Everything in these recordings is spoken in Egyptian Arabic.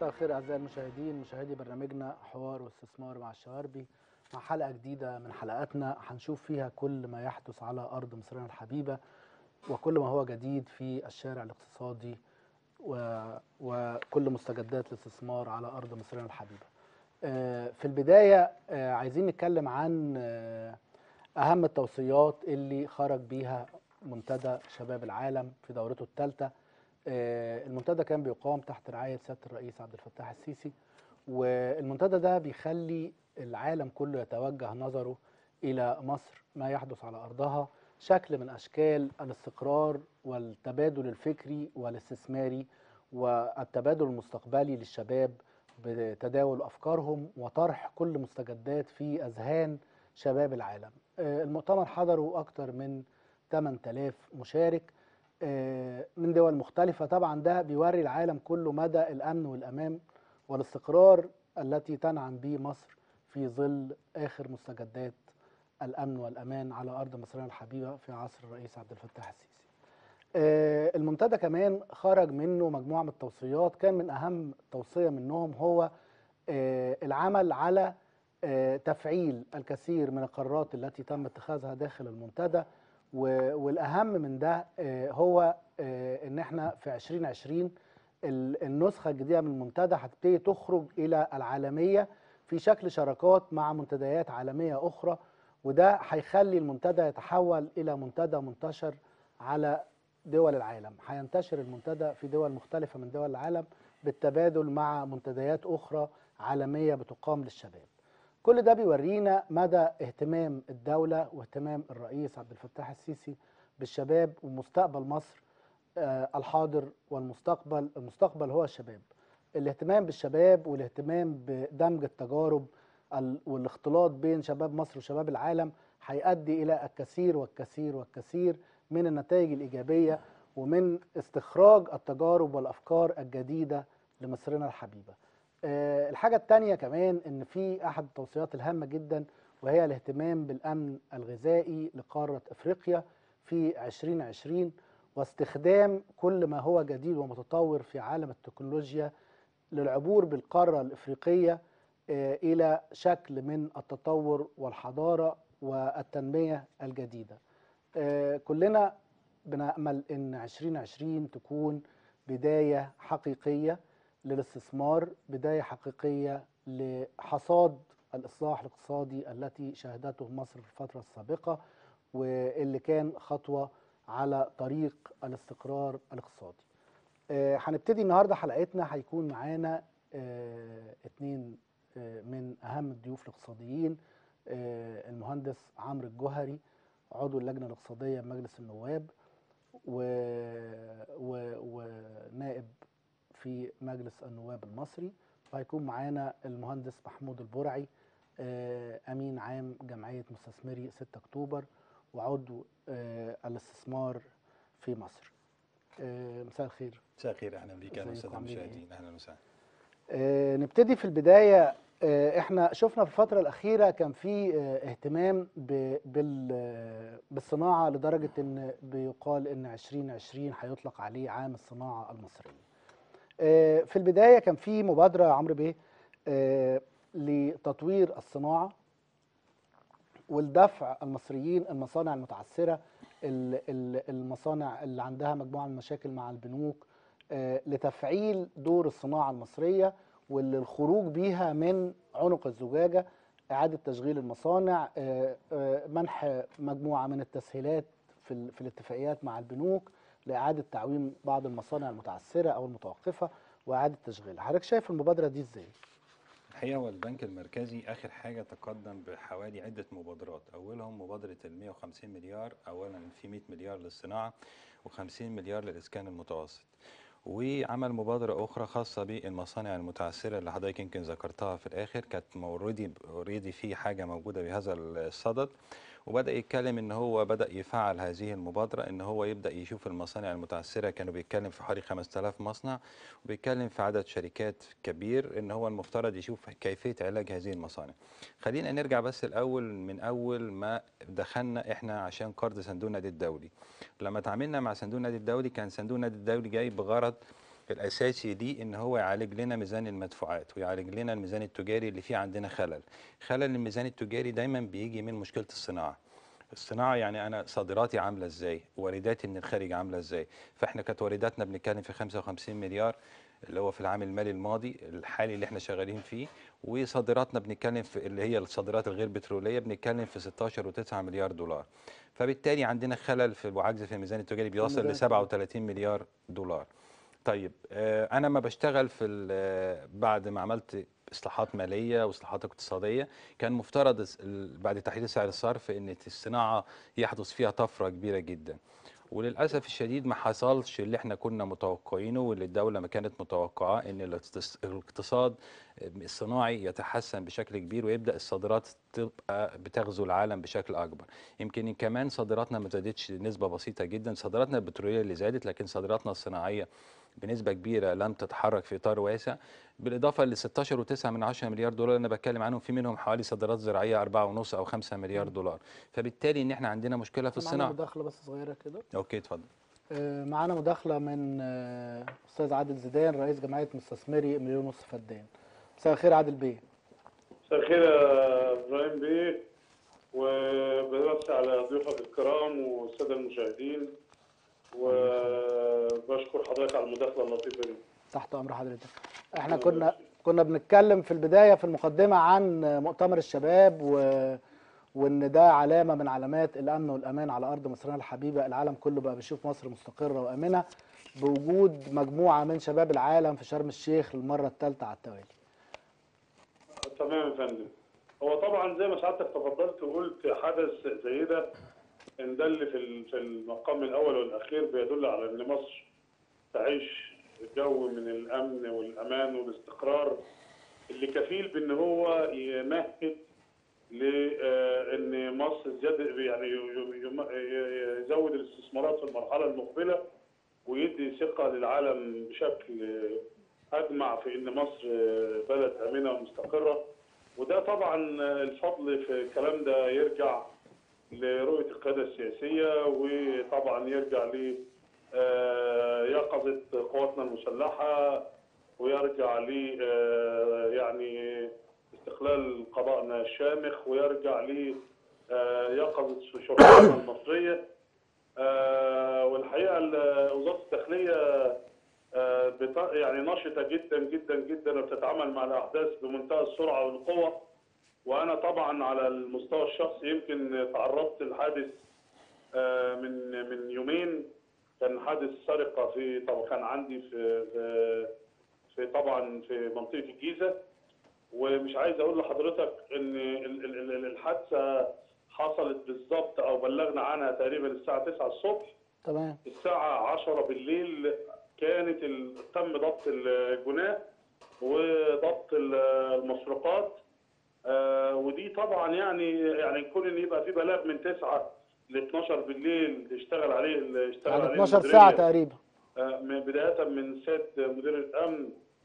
مساء الخير اعزائي المشاهدين مشاهدي برنامجنا حوار واستثمار مع الشواربي مع حلقه جديده من حلقاتنا هنشوف فيها كل ما يحدث على ارض مصرنا الحبيبه وكل ما هو جديد في الشارع الاقتصادي و... وكل مستجدات الاستثمار على ارض مصرنا الحبيبه. آه، في البدايه آه، عايزين نتكلم عن آه، اهم التوصيات اللي خرج بيها منتدى شباب العالم في دورته الثالثه آه، المنتدى كان بيقام تحت رعاية سيادة الرئيس عبد الفتاح السيسي والمنتدى ده بيخلي العالم كله يتوجه نظره إلى مصر ما يحدث على أرضها شكل من أشكال الاستقرار والتبادل الفكري والاستثماري والتبادل المستقبلي للشباب بتداول أفكارهم وطرح كل مستجدات في أذهان شباب العالم آه، المؤتمر حضروا أكثر من 8000 مشارك آه، من دول مختلفة طبعا ده بيوري العالم كله مدى الأمن والأمان والاستقرار التي تنعم به مصر في ظل آخر مستجدات الأمن والأمان على أرض مصرنا الحبيبة في عصر الرئيس عبد الفتاح السيسي آه، المنتدى كمان خرج منه مجموعة من التوصيات كان من أهم توصية منهم هو آه، العمل على آه، تفعيل الكثير من القرارات التي تم اتخاذها داخل المنتدى و- والاهم من ده آه، هو آه، ان احنا في 2020 ال- النسخه الجديده من المنتدى هتبتدي تخرج الى العالميه في شكل شراكات مع منتديات عالميه اخرى وده هيخلي المنتدى يتحول الى منتدى منتشر على دول العالم هينتشر المنتدى في دول مختلفه من دول العالم بالتبادل مع منتديات اخرى عالميه بتقام للشباب كل ده بيورينا مدى اهتمام الدولة واهتمام الرئيس عبد الفتاح السيسي بالشباب ومستقبل مصر آه، الحاضر والمستقبل المستقبل هو الشباب الاهتمام بالشباب والاهتمام بدمج التجارب ال- والاختلاط بين شباب مصر وشباب العالم هيؤدي إلى الكثير والكثير والكثير من النتائج الإيجابية ومن استخراج التجارب والأفكار الجديدة لمصرنا الحبيبة آه، الحاجة التانية كمان ان في احد التوصيات الهامة جدا وهي الاهتمام بالامن الغذائي لقارة افريقيا في 2020 واستخدام كل ما هو جديد ومتطور في عالم التكنولوجيا للعبور بالقارة الافريقية آه، الى شكل من التطور والحضارة والتنمية الجديدة آه، كلنا بنأمل ان 2020 تكون بداية حقيقية للاستثمار بداية حقيقية لحصاد الإصلاح الاقتصادي التي شهدته مصر في الفترة السابقة واللي كان خطوة على طريق الاستقرار الاقتصادي آه، هنبتدي النهاردة حلقتنا هيكون معانا آه، اتنين آه، من أهم الضيوف الاقتصاديين آه، المهندس عمرو الجوهري عضو اللجنة الاقتصادية بمجلس النواب و... و... ونائب في مجلس النواب المصري وهيكون معانا المهندس محمود البرعي آه، امين عام جمعيه مستثمري 6 اكتوبر وعضو آه، الاستثمار في مصر آه، مساء الخير مساء الخير اهلا بيك اهلا ازيكم وسهلا عاملين إيه؟ المشاهدين اهلا وسهلا آه، نبتدي في البداية آه، احنا شفنا في الفترة الأخيرة كان في آه، اهتمام ب- بال- آه، بالصناعة لدرجة ان بيقال ان 2020 هيطلق عليه عام الصناعة المصرية. آه، في البداية كان في مبادرة يا عمرو بيه آه، لتطوير الصناعة والدفع المصريين المصانع المتعثرة ال- ال- المصانع اللي عندها مجموعة من المشاكل مع البنوك آه، لتفعيل دور الصناعة المصرية والخروج بيها من عنق الزجاجة إعادة تشغيل المصانع آه، آه، منح مجموعة من التسهيلات في, ال- في الاتفاقيات مع البنوك لإعادة تعويم بعض المصانع المتعثرة أو المتوقفة وإعادة تشغيلها حضرتك شايف المبادرة دي إزاي؟ الحقيقه هو البنك المركزي اخر حاجه تقدم بحوالي عده مبادرات اولهم مبادره ال 150 مليار اولا في 100 مليار للصناعه و50 مليار للاسكان المتوسط وعمل مبادرة أخرى خاصة بالمصانع المتعثرة اللي حضرتك يمكن ذكرتها في الآخر كانت اوريدي اوريدي في حاجة موجودة بهذا الصدد وبدأ يتكلم إن هو بدأ يفعل هذه المبادرة إن هو يبدأ يشوف المصانع المتعثرة كانوا بيتكلم في حوالي 5000 مصنع وبيتكلم في عدد شركات كبير إن هو المفترض يشوف كيفية علاج هذه المصانع. خلينا نرجع بس الأول من أول ما دخلنا إحنا عشان قرض صندوق النقد الدولي. لما تعاملنا مع صندوق النقد الدولي كان صندوق النقد الدولي جاي بغرض الاساسي ليه ان هو يعالج لنا ميزان المدفوعات ويعالج لنا الميزان التجاري اللي فيه عندنا خلل خلل الميزان التجاري دايما بيجي من مشكله الصناعه الصناعه يعني انا صادراتي عامله ازاي وارداتي من الخارج عامله ازاي فاحنا كانت وارداتنا بنتكلم في 55 مليار اللي هو في العام المالي الماضي الحالي اللي احنا شغالين فيه وصادراتنا بنتكلم في اللي هي الصادرات الغير بتروليه بنتكلم في 16.9 مليار دولار فبالتالي عندنا خلل في وعجز في الميزان التجاري بيوصل ل الميزان 37 مليار دولار طيب آه، انا ما بشتغل في ال- بعد ما عملت اصلاحات ماليه واصلاحات اقتصاديه كان مفترض الس- ال- بعد تحديد سعر الصرف ان الصناعه يحدث فيها طفره كبيره جدا وللاسف الشديد ما حصلش اللي احنا كنا متوقعينه واللي الدوله ما كانت متوقعاه ان الاقتص- الاقتصاد الصناعي يتحسن بشكل كبير ويبدا الصادرات تبقى بتغزو العالم بشكل اكبر يمكن كمان صادراتنا ما زادتش نسبه بسيطه جدا صادراتنا البتروليه اللي زادت لكن صادراتنا الصناعيه بنسبه كبيره لم تتحرك في اطار واسع بالاضافه ل 16.9 من 10 مليار دولار اللي انا بتكلم عنهم في منهم حوالي صادرات زراعيه 4.5 او 5 مليار دولار فبالتالي ان احنا عندنا مشكله في معانا الصناعه مداخله بس صغيره كده اوكي اتفضل آه، معانا مداخله من آه، استاذ عادل زيدان رئيس جمعيه مستثمري مليون ونص فدان مساء الخير عادل بيه مساء الخير يا ابراهيم بيه وبمسي على ضيوفك الكرام والساده المشاهدين وبشكر حضرتك على المداخله اللطيفه دي تحت امر حضرتك احنا الله كنا يبارك كنا بنتكلم في البدايه في المقدمه عن مؤتمر الشباب و وان ده علامه من علامات الامن والامان على ارض مصرنا الحبيبه العالم كله بقى بيشوف مصر مستقره وامنه بوجود مجموعه من شباب العالم في شرم الشيخ للمره الثالثه على التوالي تمام يا فندم هو طبعا زي ما سعادتك تفضلت وقلت حدث زي ده ان دل في ال- في المقام الاول والاخير بيدل على ان مصر تعيش جو من الامن والامان والاستقرار اللي كفيل بان هو يمهد لان مصر زياده يعني ي- ي- يزود الاستثمارات في المرحله المقبله ويدي ثقه للعالم بشكل اجمع في ان مصر بلد امنه ومستقره وده طبعا الفضل في الكلام ده يرجع لرؤيه القياده السياسيه وطبعا يرجع ل آه، يقظه قواتنا المسلحه ويرجع ل آه، يعني استقلال قضائنا الشامخ ويرجع ل آه، يقظه شرطتنا المصريه آه، والحقيقه ال- وزاره الداخليه آه، بت- يعني نشطه جدا جدا جدا وبتتعامل مع الاحداث بمنتهى السرعه والقوه وانا طبعا على المستوى الشخصي يمكن تعرضت لحادث آه، من من يومين كان حادث سرقه في طبعا كان عندي في في, في طبعا في منطقه الجيزه ومش عايز اقول لحضرتك ان ال- ال- ال- الحادثه حصلت بالظبط او بلغنا عنها تقريبا الساعه 9 الصبح تمام الساعة 10 بالليل كانت ال- تم ضبط الجناه وضبط ال- المسروقات آه، ودي طبعا يعني يعني كون ان يبقى في بلاغ من 9 ل 12 بالليل يشتغل عليه ال- يشتغل يعني عليه 12 المديرية. ساعه تقريبا آه، من بداية من سيد مدير الأمن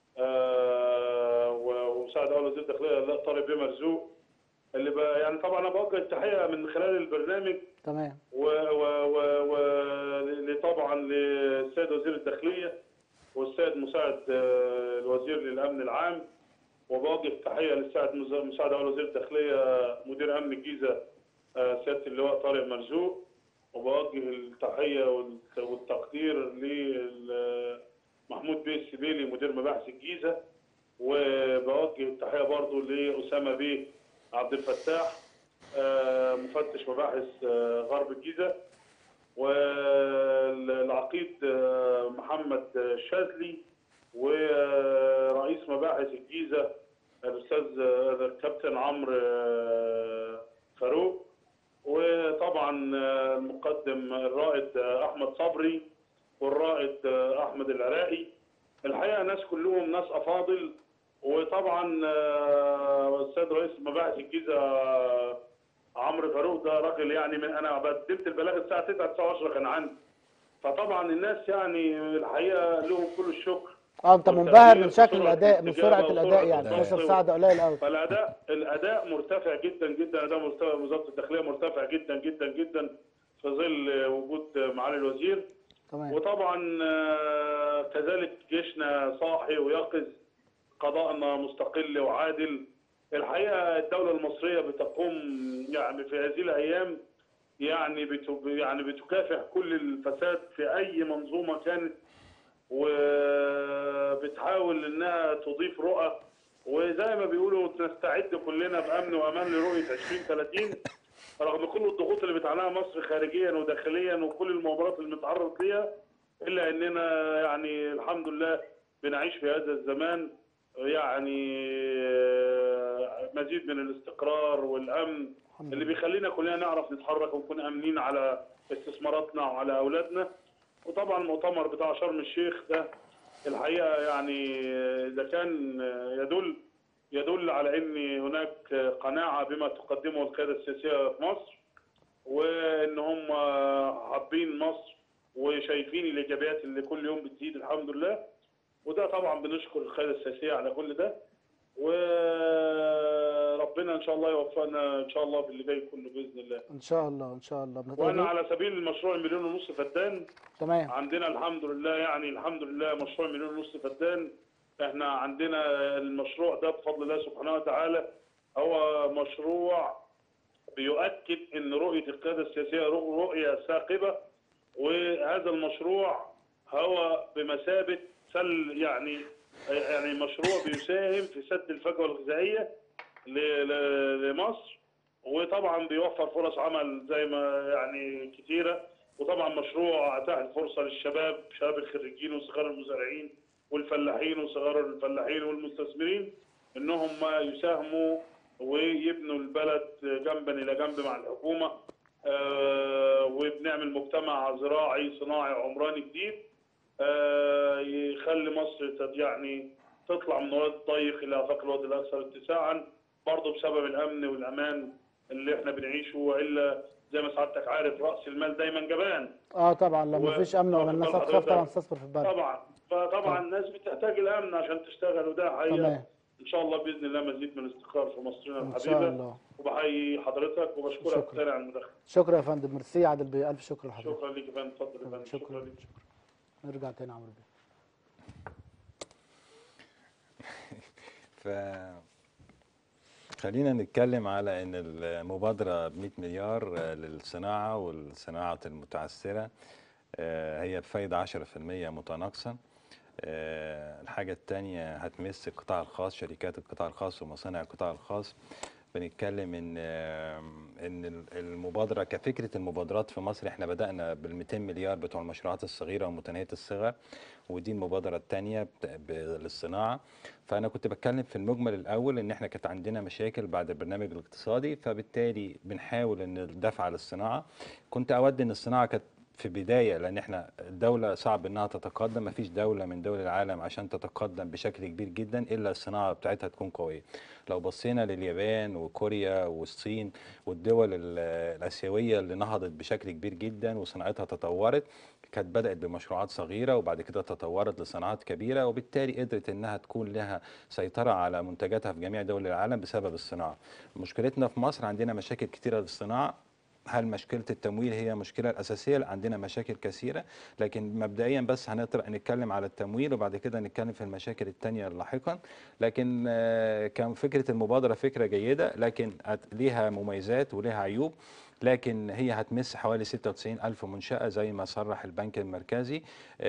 آه، و- ومساعد أول وزير الداخلية لا طارق بيه مرزوق اللي بقى يعني طبعا أنا بوجه التحية من خلال البرنامج تمام و و و و ل- طبعا للسيد وزير الداخليه والسيد مساعد آه، الوزير للامن العام وبوجه تحيه للسيد مز- مساعد اول وزير الداخليه مدير امن الجيزه آه، سياده اللواء طارق مرزوق وبوجه التحيه والت- والتقدير لمحمود بيه السبيلي مدير مباحث الجيزه وبوجه التحيه برضو لاسامه بيه عبد الفتاح آه، مفتش مباحث آه، غرب الجيزه والعقيد آه، محمد الشاذلي ورئيس مباحث الجيزه الاستاذ آه، الكابتن عمرو آه، فاروق وطبعا آه، المقدم الرائد آه، احمد صبري والرائد آه، احمد العراقي الحقيقه ناس كلهم ناس افاضل وطبعا آه، السيد رئيس مباحث الجيزه آه، عمرو فاروق ده راجل يعني من انا قدمت البلاغ الساعه 9 9 10 كان عندي فطبعا الناس يعني الحقيقه لهم كل الشكر اه انت والتقدير منبهر من شكل وسرعة الاداء من الاستجابة سرعه الاداء وسرعة يعني التوصيل. 12 ساعه ده قليل قوي فالاداء الاداء مرتفع جدا جدا اداء مستوى وزاره الداخليه مرتفع جدا جدا جدا في ظل وجود معالي الوزير تمام وطبعا آه، كذلك جيشنا صاحي ويقظ قضاءنا مستقل وعادل الحقيقه الدوله المصريه بتقوم يعني في هذه الايام يعني بت يعني بتكافح كل الفساد في اي منظومه كانت وبتحاول انها تضيف رؤى وزي ما بيقولوا نستعد كلنا بامن وامان لرؤيه 2030 رغم كل الضغوط اللي بتعانيها مصر خارجيا وداخليا وكل المؤامرات اللي بنتعرض ليها الا اننا يعني الحمد لله بنعيش في هذا الزمان يعني آه، مزيد من الاستقرار والامن الحمد اللي لله بيخلينا كلنا نعرف نتحرك ونكون امنين على استثماراتنا وعلى اولادنا وطبعا المؤتمر بتاع شرم الشيخ ده الحقيقه يعني اذا كان يدل يدل على ان هناك قناعه بما تقدمه القياده السياسيه في مصر وان هم حابين مصر وشايفين الايجابيات اللي كل يوم بتزيد الحمد لله وده طبعا بنشكر القياده السياسيه على كل ده وربنا ان شاء الله يوفقنا ان شاء الله في اللي جاي كله باذن الله ان شاء الله ان شاء الله وانا بنتقابل على سبيل المشروع المليون ونص فدان تمام عندنا الحمد لله يعني الحمد لله مشروع مليون ونص فدان احنا عندنا المشروع ده بفضل الله سبحانه وتعالى هو مشروع بيؤكد ان رؤيه القياده السياسيه رؤ- رؤيه ثاقبه وهذا المشروع هو بمثابه سل يعني يعني مشروع بيساهم في سد الفجوه الغذائيه ل- ل- لمصر وطبعا بيوفر فرص عمل زي ما يعني كتيره وطبعا مشروع اتاح الفرصه للشباب شباب الخريجين وصغار المزارعين والفلاحين وصغار الفلاحين والمستثمرين انهم يساهموا ويبنوا البلد جنبا الى جنب مع الحكومه آه، وبنعمل مجتمع زراعي صناعي عمراني جديد آه، يخلي مصر تد- يعني تطلع من واد ضيق الى افاق الواد الاكثر اتساعا برضه بسبب الامن والامان اللي احنا بنعيشه والا زي ما سعادتك عارف راس المال دايما جبان اه طبعا لو و- مفيش امن ولا الناس طبعاً هتخاف طبعا حضرتك- تستثمر في البلد طبعا فطبعا الناس بتحتاج الامن عشان تشتغل وده حقيقه تمام ان شاء الله باذن الله مزيد من الاستقرار في مصرنا ان شاء الحبيبه الله وبحيي حضرتك وبشكرك شكرا. تاني على المداخله شكرا يا فندم ميرسي عادل بيه الف شكر لحضرتك شكرا ليك يا فندم اتفضل يا فندم شكرا شكرا ليك شكرا نرجع تاني عمرو بيه ف خلينا نتكلم على ان المبادره ب 100 مليار آه، للصناعه والصناعه المتعثره آه، هي بفايده 10% متناقصه آه، الحاجه الثانيه هتمس القطاع الخاص شركات القطاع الخاص ومصانع القطاع الخاص بنتكلم ان آه، ان المبادره كفكره المبادرات في مصر احنا بدانا بال 200 مليار بتوع المشروعات الصغيره ومتناهيه الصغر ودي المبادره الثانيه للصناعه فانا كنت بتكلم في المجمل الاول ان احنا كانت عندنا مشاكل بعد البرنامج الاقتصادي فبالتالي بنحاول ان الدفع للصناعه كنت اود ان الصناعه كانت في بدايه لان احنا الدوله صعب انها تتقدم ما فيش دوله من دول العالم عشان تتقدم بشكل كبير جدا الا الصناعه بتاعتها تكون قويه لو بصينا لليابان وكوريا والصين والدول ال- الاسيويه اللي نهضت بشكل كبير جدا وصناعتها تطورت كانت بدات بمشروعات صغيره وبعد كده تطورت لصناعات كبيره وبالتالي قدرت انها تكون لها سيطره على منتجاتها في جميع دول العالم بسبب الصناعه مشكلتنا في مصر عندنا مشاكل كتيره للصناعه هل مشكلة التمويل هي المشكلة الأساسية؟ لا عندنا مشاكل كثيرة لكن مبدئيا بس هنطرق نتكلم على التمويل وبعد كده نتكلم في المشاكل التانية لاحقا لكن آه، كان فكرة المبادرة فكرة جيدة لكن هت- ليها مميزات وليها عيوب لكن هي هتمس حوالي 96 ألف منشأة زي ما صرح البنك المركزي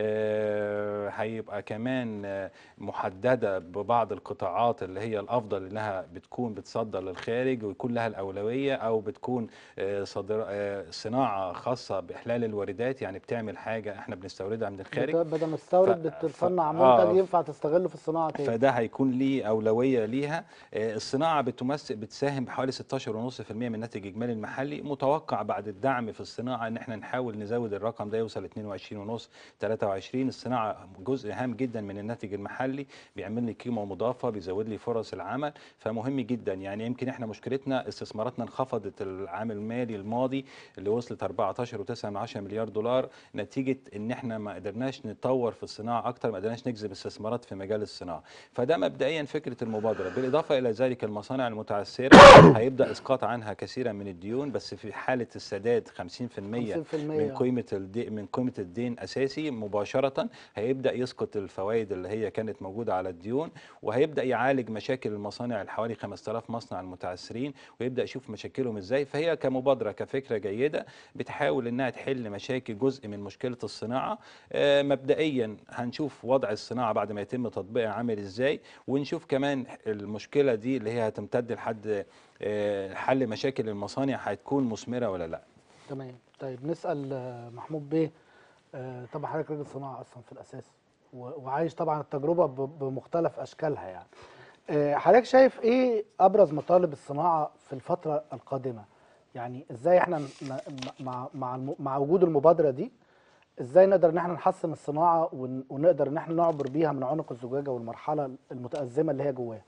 آه، هيبقى كمان آه، محددة ببعض القطاعات اللي هي الأفضل إنها بتكون بتصدر للخارج ويكون لها الأولوية أو بتكون آه، صادر آه، صناعة خاصة بإحلال الواردات يعني بتعمل حاجة إحنا بنستوردها من الخارج بت- بدل ما تستورد ف- بتصنع ف- منتج آه. ينفع تستغله في الصناعه تاني فده هيكون ليه أولوية ليها آه، الصناعة بتمثل بتساهم بحوالي 16.5% من الناتج الإجمالي المحلي متوقع بعد الدعم في الصناعة إن احنا نحاول نزود الرقم ده يوصل 22.5 23 الصناعة جزء هام جدا من الناتج المحلي بيعمل لي قيمة مضافة بيزود لي فرص العمل فمهم جدا يعني يمكن احنا مشكلتنا استثماراتنا انخفضت العام المالي الماضي اللي وصلت 14.9 مليار دولار نتيجة ان احنا ما قدرناش نطور في الصناعة اكتر ما قدرناش نجذب استثمارات في مجال الصناعة فده مبدئيا فكرة المبادرة بالاضافة الى ذلك المصانع المتعثرة هيبدأ اسقاط عنها كثيرا من الديون بس في في حاله السداد 50% 50% من قيمه الدين من قيمه الدين اساسي مباشره هيبدا يسقط الفوائد اللي هي كانت موجوده على الديون وهيبدا يعالج مشاكل المصانع الحوالي 5000 مصنع المتعثرين ويبدا يشوف مشاكلهم ازاي فهي كمبادره كفكره جيده بتحاول انها تحل مشاكل جزء من مشكله الصناعه آه، مبدئيا هنشوف وضع الصناعه بعد ما يتم تطبيقها عامل ازاي ونشوف كمان المشكله دي اللي هي هتمتد لحد آه، حل مشاكل المصانع هتكون مثمره ولا لا تمام طيب نسال آه، محمود بيه آه، طبعا حضرتك راجل صناعه اصلا في الاساس و- وعايش طبعا التجربه ب- بمختلف اشكالها يعني آه، حضرتك شايف ايه ابرز مطالب الصناعه في الفتره القادمه يعني ازاي احنا ن- ن- مع مع الم- مع وجود المبادره دي ازاي نقدر ان احنا نحسن الصناعه ون- ونقدر ان احنا نعبر بيها من عنق الزجاجه والمرحله المتازمه اللي هي جواها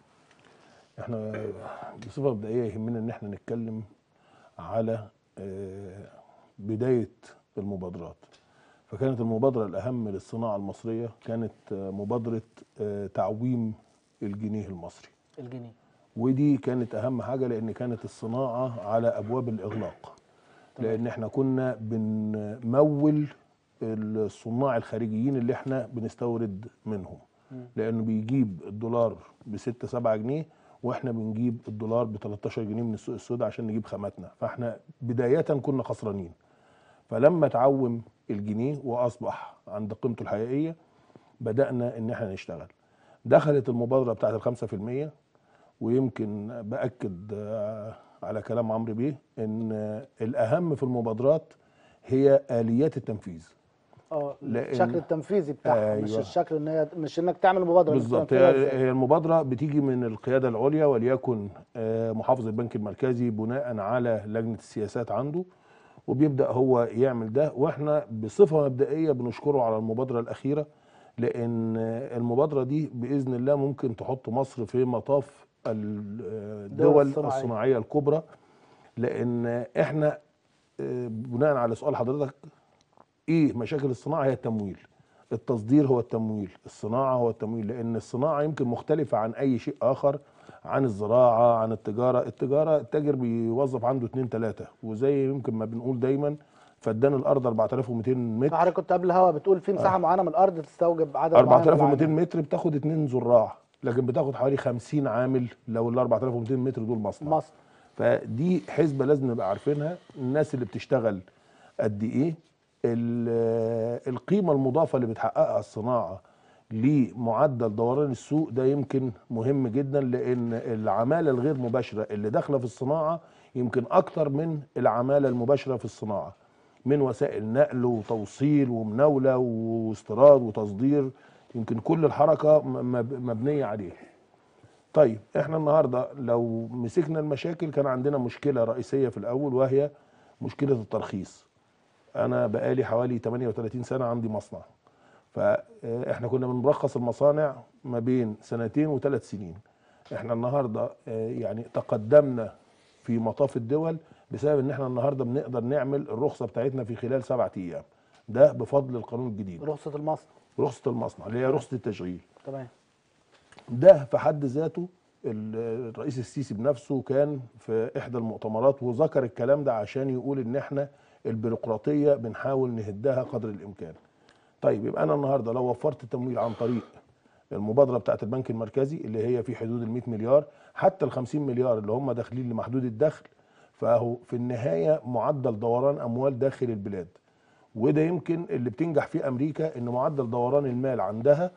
احنا بصفه مبدئيه يهمنا ان احنا نتكلم على آه، بدايه المبادرات فكانت المبادره الاهم للصناعه المصريه كانت آه، مبادره آه، تعويم الجنيه المصري الجنيه ودي كانت اهم حاجه لان كانت الصناعه على ابواب الاغلاق لان احنا كنا بنمول الصناع الخارجيين اللي احنا بنستورد منهم لانه بيجيب الدولار ب 6 7 جنيه واحنا بنجيب الدولار ب 13 جنيه من السوق السوداء عشان نجيب خاماتنا فاحنا بدايه كنا خسرانين فلما تعوم الجنيه واصبح عند قيمته الحقيقيه بدانا ان احنا نشتغل دخلت المبادره بتاعت الخمسة في المية ويمكن باكد آه، على كلام عمرو بيه ان آه، الاهم في المبادرات هي اليات التنفيذ اه لأن- الشكل التنفيذي بتاعها مش أيوة. الشكل ان هي مش انك تعمل مبادره إنك بالظبط تنفذها هي إزاي. هي المبادره بتيجي من القياده العليا وليكن آه، محافظ البنك المركزي بناء على لجنه السياسات عنده وبيبدا هو يعمل ده واحنا بصفه مبدئيه بنشكره على المبادره الاخيره لان آه، المبادره دي باذن الله ممكن تحط مصر في مطاف الدول الصناعية. الصناعيه الكبرى لان احنا آه، بناء على سؤال حضرتك ايه مشاكل الصناعه هي التمويل التصدير هو التمويل الصناعه هو التمويل لان الصناعه يمكن مختلفه عن اي شيء اخر عن الزراعه عن التجاره التجاره التاجر بيوظف عنده اتنين تلاته وزي يمكن ما بنقول دايما فدان الارض 4200 متر حضرتك كنت قبل الهوا بتقول في مساحه معينه من الارض تستوجب عدد معين من 4200 العمال. متر بتاخد اتنين زراع لكن بتاخد حوالي 50 عامل لو ال 4200 متر دول مصنع مصر فدي حسبه لازم نبقى عارفينها الناس اللي بتشتغل قد ايه ال- القيمه المضافه اللي بتحققها الصناعه لمعدل دوران السوق ده يمكن مهم جدا لان العماله الغير مباشره اللي داخله في الصناعه يمكن اكتر من العماله المباشره في الصناعه من وسائل نقل وتوصيل ومناوله واستيراد وتصدير يمكن كل الحركه م- مب- مبنيه عليه طيب احنا النهارده لو مسكنا المشاكل كان عندنا مشكله رئيسيه في الاول وهي مشكله الترخيص انا بقالي حوالي 38 سنه عندي مصنع فاحنا كنا بنرخص المصانع ما بين سنتين وثلاث سنين احنا النهارده آه، يعني تقدمنا في مطاف الدول بسبب ان احنا النهارده بنقدر نعمل الرخصه بتاعتنا في خلال سبعة ايام ده بفضل القانون الجديد رخصه المصنع رخصه المصنع اللي هي رخصه التشغيل تمام ده في حد ذاته ال- الرئيس السيسي بنفسه كان في احدى المؤتمرات وذكر الكلام ده عشان يقول ان احنا البيروقراطيه بنحاول نهدها قدر الامكان. طيب يبقى انا النهارده لو وفرت التمويل عن طريق المبادره بتاعت البنك المركزي اللي هي في حدود ال 100 مليار حتى ال 50 مليار اللي هم داخلين لمحدود الدخل فهو في النهايه معدل دوران اموال داخل البلاد. وده يمكن اللي بتنجح فيه امريكا ان معدل دوران المال عندها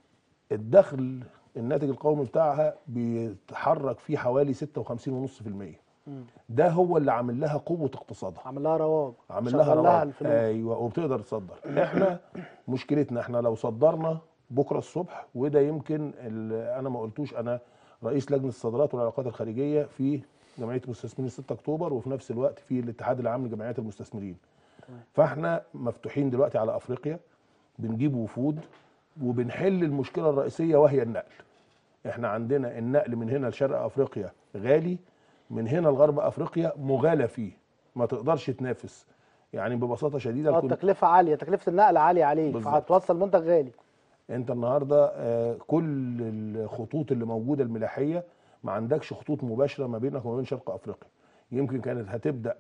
الدخل الناتج القومي بتاعها بيتحرك فيه حوالي 56.5% مم. ده هو اللي عامل لها قوه اقتصادها عامل لها رواج عامل شغل لها لها رواج. الفلوس ايوه وبتقدر تصدر احنا مشكلتنا احنا لو صدرنا بكره الصبح وده يمكن ال- انا ما قلتوش انا رئيس لجنه الصادرات والعلاقات الخارجيه في جمعيه المستثمرين 6 اكتوبر وفي نفس الوقت في الاتحاد العام لجمعيات المستثمرين تمام. فاحنا مفتوحين دلوقتي على افريقيا بنجيب وفود وبنحل المشكله الرئيسيه وهي النقل احنا عندنا النقل من هنا لشرق افريقيا غالي من هنا لغرب افريقيا مغالى فيه ما تقدرش تنافس يعني ببساطه شديده اه الكل- التكلفه عاليه تكلفه النقل عاليه عليك بالظبط. فهتوصل منتج غالي انت النهارده آه، كل الخطوط اللي موجوده الملاحيه ما عندكش خطوط مباشره ما بينك وما بين شرق افريقيا يمكن كانت هتبدا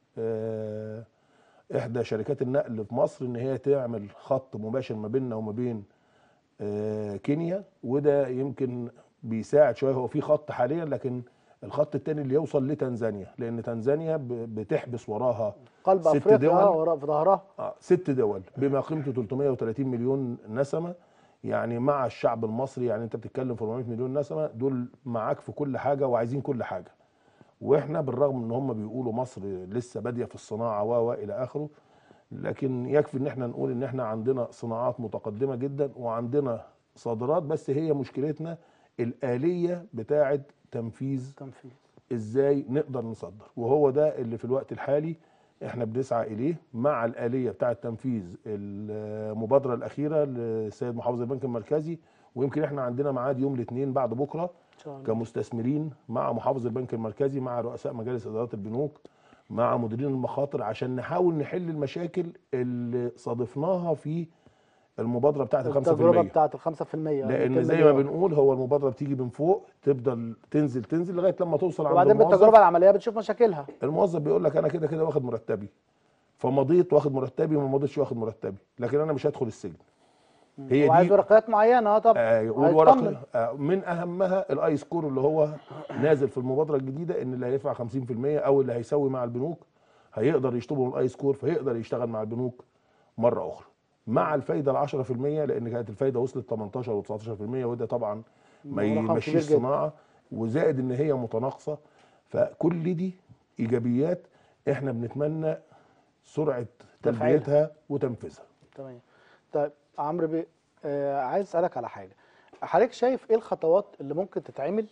آه، احدى شركات النقل في مصر ان هي تعمل خط مباشر ما بيننا وما بين آه، كينيا وده يمكن بيساعد شويه هو في خط حاليا لكن الخط التاني اللي يوصل لتنزانيا لان تنزانيا ب- بتحبس وراها قلب ست افريقيا دول. آه، ورا في ظهرها آه، ست دول بما قيمته 330 مليون نسمه يعني مع الشعب المصري يعني انت بتتكلم في 400 مليون نسمه دول معاك في كل حاجه وعايزين كل حاجه واحنا بالرغم ان هم بيقولوا مصر لسه باديه في الصناعه و و الى اخره لكن يكفي ان احنا نقول ان احنا عندنا صناعات متقدمه جدا وعندنا صادرات بس هي مشكلتنا الاليه بتاعه تنفيذ تنفيذ ازاي نقدر نصدر وهو ده اللي في الوقت الحالي احنا بنسعى اليه مع الاليه بتاعه تنفيذ المبادره الاخيره للسيد محافظ البنك المركزي ويمكن احنا عندنا ميعاد يوم الاثنين بعد بكره ان شاء الله كمستثمرين مع محافظ البنك المركزي مع رؤساء مجالس ادارات البنوك مع مديرين المخاطر عشان نحاول نحل المشاكل اللي صادفناها في المبادره بتاعه ال 5% التجربه بتاعت ال 5% لان 200 زي ما مليون. بنقول هو المبادره بتيجي من فوق تفضل تنزل تنزل لغايه لما توصل عند وبعدين الموظف بالتجربه العمليه بتشوف مشاكلها الموظف بيقول لك انا كده كده واخد مرتبي فمضيت واخد مرتبي ما مضيتش واخد مرتبي لكن انا مش هدخل السجن هي وعايز دي ورقيات معينه اه طبعا آه عايز والورقه يطمن. آه من اهمها الاي سكور اللي هو نازل في المبادره الجديده ان اللي هيدفع 50% او اللي هيسوي مع البنوك هيقدر يشطبه من الاي سكور فيقدر يشتغل مع البنوك مره اخرى مع الفايده ال 10% لان كانت الفايده وصلت 18 و19% وده طبعا ما رقم كبير يمشيش جدا. صناعه وزائد ان هي متناقصه فكل دي ايجابيات احنا بنتمنى سرعه تفعيلها. تلبيتها وتنفيذها تمام طيب عمرو بيه آه عايز اسالك على حاجه حضرتك شايف ايه الخطوات اللي ممكن تتعمل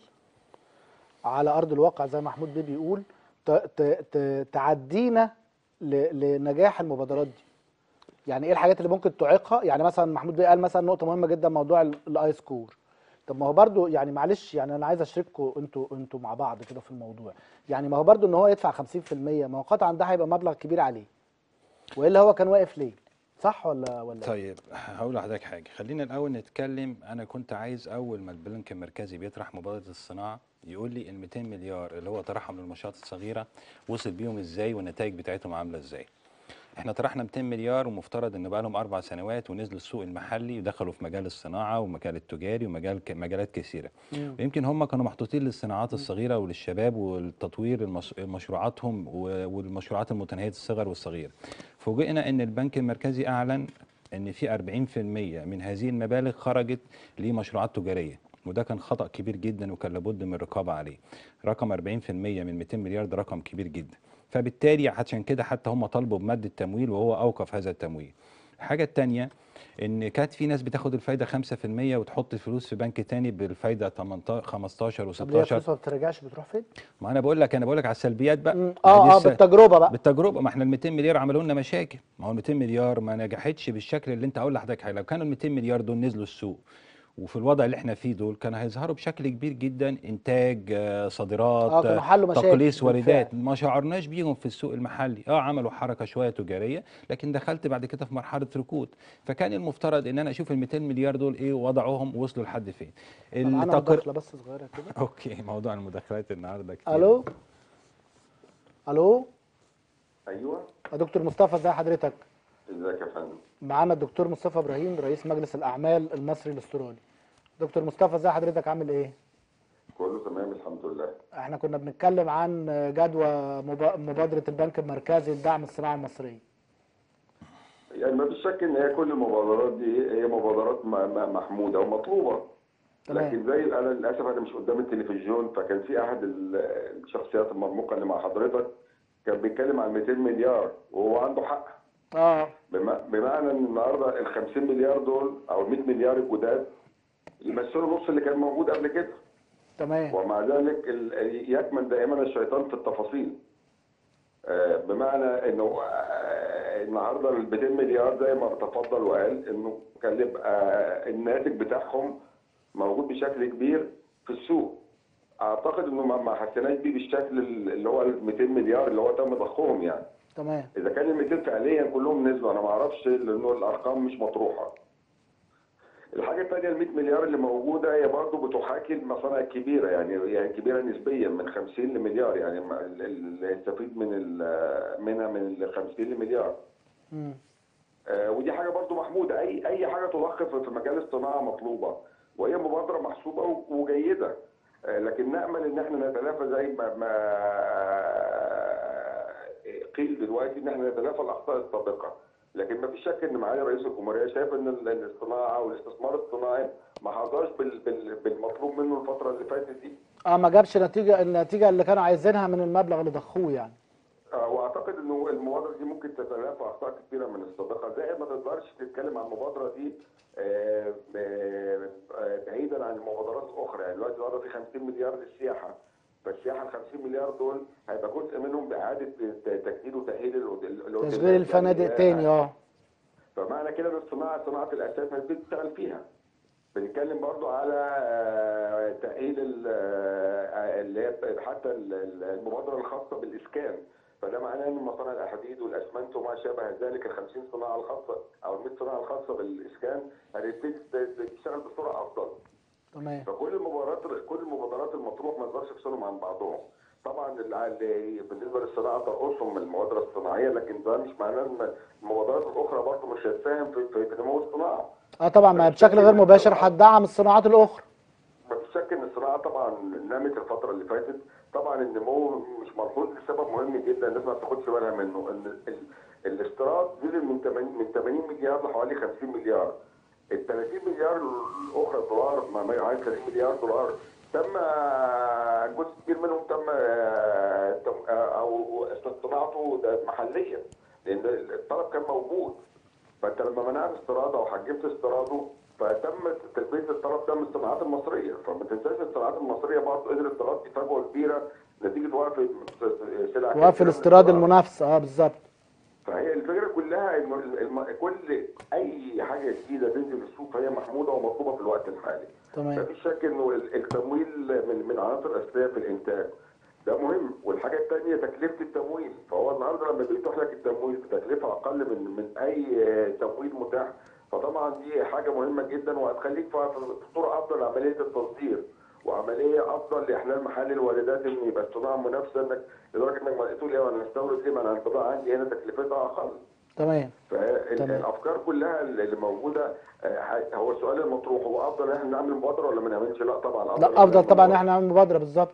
على ارض الواقع زي ما محمود بيه بيقول ت ت ت تعدينا ل لنجاح المبادرات دي يعني ايه الحاجات اللي ممكن تعيقها يعني مثلا محمود بيه قال مثلا نقطه مهمه جدا موضوع ال- الاي سكور طب ما هو برضو يعني معلش يعني انا عايز اشارككم انتوا انتوا مع بعض كده في الموضوع يعني ما هو برضو ان هو يدفع 50% ما هو قطعا ده هيبقى مبلغ كبير عليه والا هو كان واقف ليه صح ولا ولا إيه؟ طيب هقول لحضرتك حاجه خلينا الاول نتكلم انا كنت عايز اول ما البنك المركزي بيطرح مبادره الصناعه يقول لي ال 200 مليار اللي هو طرحهم للمنشآت الصغيره وصل بيهم ازاي والنتائج بتاعتهم عامله ازاي احنا طرحنا 200 مليار ومفترض ان بقى لهم اربع سنوات ونزلوا السوق المحلي ودخلوا في مجال الصناعه ومجال التجاري ومجال ك- مجالات كثيره مم. ويمكن هم كانوا محطوطين للصناعات الصغيره وللشباب والتطوير المش... مشروعاتهم و- والمشروعات المتناهيه الصغر والصغير فوجئنا ان البنك المركزي اعلن ان في 40% من هذه المبالغ خرجت لمشروعات تجاريه وده كان خطأ كبير جدا وكان لابد من الرقابه عليه رقم 40% من 200 مليار ده رقم كبير جدا فبالتالي عشان كده حتى هم طالبوا بمد التمويل وهو اوقف هذا التمويل الحاجه الثانيه ان كانت في ناس بتاخد الفايده 5% وتحط الفلوس في بنك تاني بالفايده 18 15 طب ليه و16 الفلوس ما بترجعش بتروح فين؟ ما انا بقول لك انا بقول لك على السلبيات بقى مم. ما دي اه اه الس- بالتجربه بقى بالتجربه ما احنا ال 200 مليار عملوا لنا مشاكل ما هو ال 200 مليار ما نجحتش بالشكل اللي انت اقول لحضرتك حاجة. لو كانوا ال 200 مليار دول نزلوا السوق وفي الوضع اللي احنا فيه دول كانوا هيظهروا بشكل كبير جدا انتاج آه، صادرات اه كانوا حلوا مشاكل تقليص واردات بالفعل. ما شعرناش بيهم في السوق المحلي اه عملوا حركه شويه تجاريه لكن دخلت بعد كده في مرحله ركود فكان المفترض ان انا اشوف ال 200 مليار دول ايه وضعهم وصلوا لحد فين طب معانا التقر- مداخله بس صغيره كده اوكي موضوع المداخلات النهارده كتير الو الو ايوه يا دكتور مصطفى ازي حضرتك ازيك يا فندم معانا الدكتور مصطفى ابراهيم رئيس مجلس الاعمال المصري الاسترالي دكتور مصطفى ازي حضرتك عامل ايه كله تمام الحمد لله احنا كنا بنتكلم عن جدوى مبا- مبادره البنك المركزي لدعم الصناعه المصريه يعني ما فيش شك ان هي كل المبادرات دي هي مبادرات م- م- محموده ومطلوبه تمام. لكن زي انا للاسف انا مش قدام التلفزيون فكان في احد ال- الشخصيات المرموقه اللي مع حضرتك كان بيتكلم عن 200 مليار وهو عنده حق اه بما- بمعنى ان النهارده ال 50 مليار دول او ال 100 مليار الجداد يمثلوا نص اللي كان موجود قبل كده تمام ومع ذلك ال- يكمن دائما الشيطان في التفاصيل آه، بمعنى انه آه، النهارده ال 200 مليار زي ما تفضل وقال انه كان يبقى الناتج بتاعهم موجود بشكل كبير في السوق اعتقد انه ما ما حسيناش بيه بالشكل اللي هو ال 200 مليار اللي هو تم ضخهم يعني تمام اذا كان ال 200 فعليا كلهم نزلوا انا ما اعرفش لانه الارقام مش مطروحه الحاجه الثانيه ال 100 مليار اللي موجوده هي برضه بتحاكي المصانع الكبيره يعني يعني كبيره نسبيا من 50 لمليار يعني ما- ال- ال- اللي يستفيد من ال- منها من ال 50 لمليار مم. آه، ودي حاجه برضو محموده اي اي حاجه تضخ في في مجال الصناعه مطلوبه وهي مبادره محسوبه و- وجيده آه، لكن نامل ان احنا نتلافى زي ما ما قيل دلوقتي ان احنا نتلافى الاخطاء السابقه لكن ما فيش شك ان معالي رئيس الجمهوريه شايف ان ال- الصناعه والاستثمار الصناعي ما حظاش بال- بال- بالمطلوب منه الفتره اللي فاتت دي اه ما جابش نتيجه النتيجه اللي كانوا عايزينها من المبلغ اللي ضخوه يعني آه، واعتقد انه المبادره دي ممكن تتلافى اخطاء كثيره من السابقه زي ما تقدرش تتكلم عن المبادره دي آه، آه، آه، بعيدا عن المبادرات الاخرى يعني دلوقتي النهارده في 50 مليار للسياحه فالسياحه ال 50 مليار دول هيبقى جزء منهم باعاده ت- تجديد وتاهيل الأوتيل- الاوتيلات تشغيل الفنادق يعني، تاني اه فمعنى كده ان الصناعه صناعه الاساس ما بتشتغل فيها بنتكلم برضو على آه، تأهيل ال- آه، اللي هي حتى ال- ال- المبادرة الخاصة بالإسكان فده معناه ان مصانع الحديد والاسمنت وما شابه ذلك ال 50 صناعه الخاصه او ال 100 صناعه الخاصه بالاسكان هتبتدي ت- تشتغل بسرعه افضل تمام فكل المبادرات كل المبادرات المطروح ما نقدرش نفصلهم عن بعضهم طبعا اللي اللي بالنسبه للصناعه ترقصهم من المبادره الصناعيه لكن ده مش معناه ان المبادرات الاخرى برضه مش هتساهم في في في نمو الصناعه اه طبعا ما بشكل غير مباشر هتدعم الصناعات الاخرى ما فيش شك ان الصناعه طبعا نمت الفتره اللي فاتت طبعا النمو مش ملحوظ لسبب مهم جدا الناس ما بتاخدش بالها منه ان ال- الاستيراد نزل من 80 من 80 مليار لحوالي 50 مليار ال 30 مليار الاخرى دولار ما ما يعادل 30 مليار دولار تم جزء كبير منهم تم آه، تم- آه، او صناعته ده محليا لان الطلب كان موجود فانت لما منعت استيراده او حجمت استيراده فتم تلبيه الطلب ده من الصناعات المصريه فما تنساش الصناعات المصريه برضه قدرت تغطي فجوه كبيره نتيجه وقف سلع وقف كتيرة الاستيراد من المنافسه اه بالظبط فهي الفكره كلها انه الم... كل اي حاجه جديده تنزل السوق فهي محموده ومطلوبه في الوقت الحالي تمام مفيش شك انه ال- التمويل من من عناصر اساسيه في الانتاج ده مهم والحاجه الثانيه تكلفه التمويل فهو النهارده لما بيتيح لك التمويل بتكلفه اقل من من اي تمويل متاح فطبعا دي حاجه مهمه جدا وهتخليك في في صوره افضل لعمليه التصدير وعمليه افضل لاحلال محل الواردات ان يبقى الصناعه منافسه انك لدرجه انك ما تقول ايه انا هستورد ليه ما انا البضاعه عندي هنا تكلفتها اقل تمام تمام. فالافكار كلها اللي موجوده آه، ح- هو السؤال المطروح هو افضل احنا نعمل مبادره ولا ما نعملش لا طبعا لا افضل نعمل طبعا مبادرة. احنا نعمل مبادره بالظبط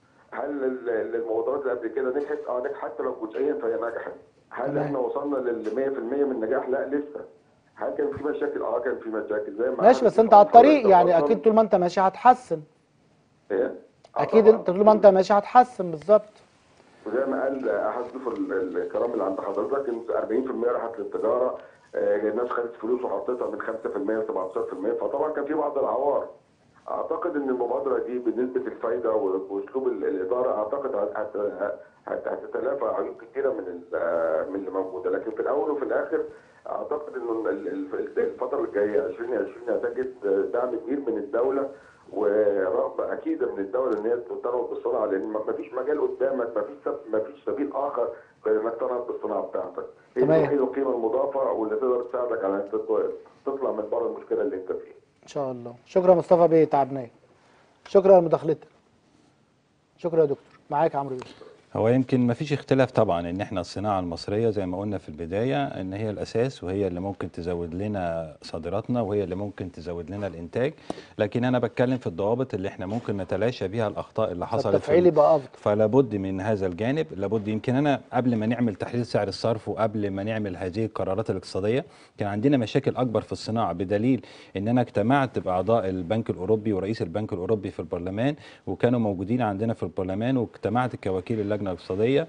هل ال- ال- المبادرات اللي قبل كده نجحت اه نجحت حتى لو جزئيا فهي نجحت هل تمام. احنا وصلنا لل 100% من النجاح لا لسه هل كان في مشاكل اه كان في مشاكل زي ما ماشي بس انت على الطريق يعني اكيد طول ما انت ماشي هتحسن ايه آه اكيد طبعاً. انت طول ما انت ماشي هتحسن بالظبط وزي ما قال احد ضيوف ال- الكرام اللي عند حضرتك ان 40% راحت للتجاره آه، الناس خدت فلوس وحطيتها من 5% ل 17% فطبعا كان في بعض العوار اعتقد ان المبادره دي بنسبه الفايده و- واسلوب ال- الاداره اعتقد هت- هت- هت- هتتلافى عيوب كثيره من ال- من اللي موجوده لكن في الاول وفي الاخر اعتقد انه ال- ال- الفتره الجايه 2020 هتجد دعم كبير من الدوله ورغبه اكيده من الدوله ان هي تنهض بالصناعه لان ما فيش مجال قدامك ما فيش سب- ما فيش سبيل اخر غير انك تنهض بالصناعه بتاعتك هي تمام. دي القيمه المضافه واللي تقدر تساعدك على انك تط- تطلع من بره المشكله اللي انت فيها ان شاء الله شكرا مصطفى بيه تعبناك شكرا لمداخلتك شكرا يا دكتور معاك عمرو يوسف هو يمكن ما فيش اختلاف طبعا ان احنا الصناعه المصريه زي ما قلنا في البدايه ان هي الاساس وهي اللي ممكن تزود لنا صادراتنا وهي اللي ممكن تزود لنا الانتاج لكن انا بتكلم في الضوابط اللي احنا ممكن نتلاشى بيها الاخطاء اللي حصلت في التفعيل يبقى افضل فلا بد من هذا الجانب لابد يمكن انا قبل ما نعمل تحليل سعر الصرف وقبل ما نعمل هذه القرارات الاقتصاديه كان عندنا مشاكل اكبر في الصناعه بدليل ان انا اجتمعت باعضاء البنك الاوروبي ورئيس البنك الاوروبي في البرلمان وكانوا موجودين عندنا في البرلمان واجتمعت كوكيل اللجنه الاقتصاديه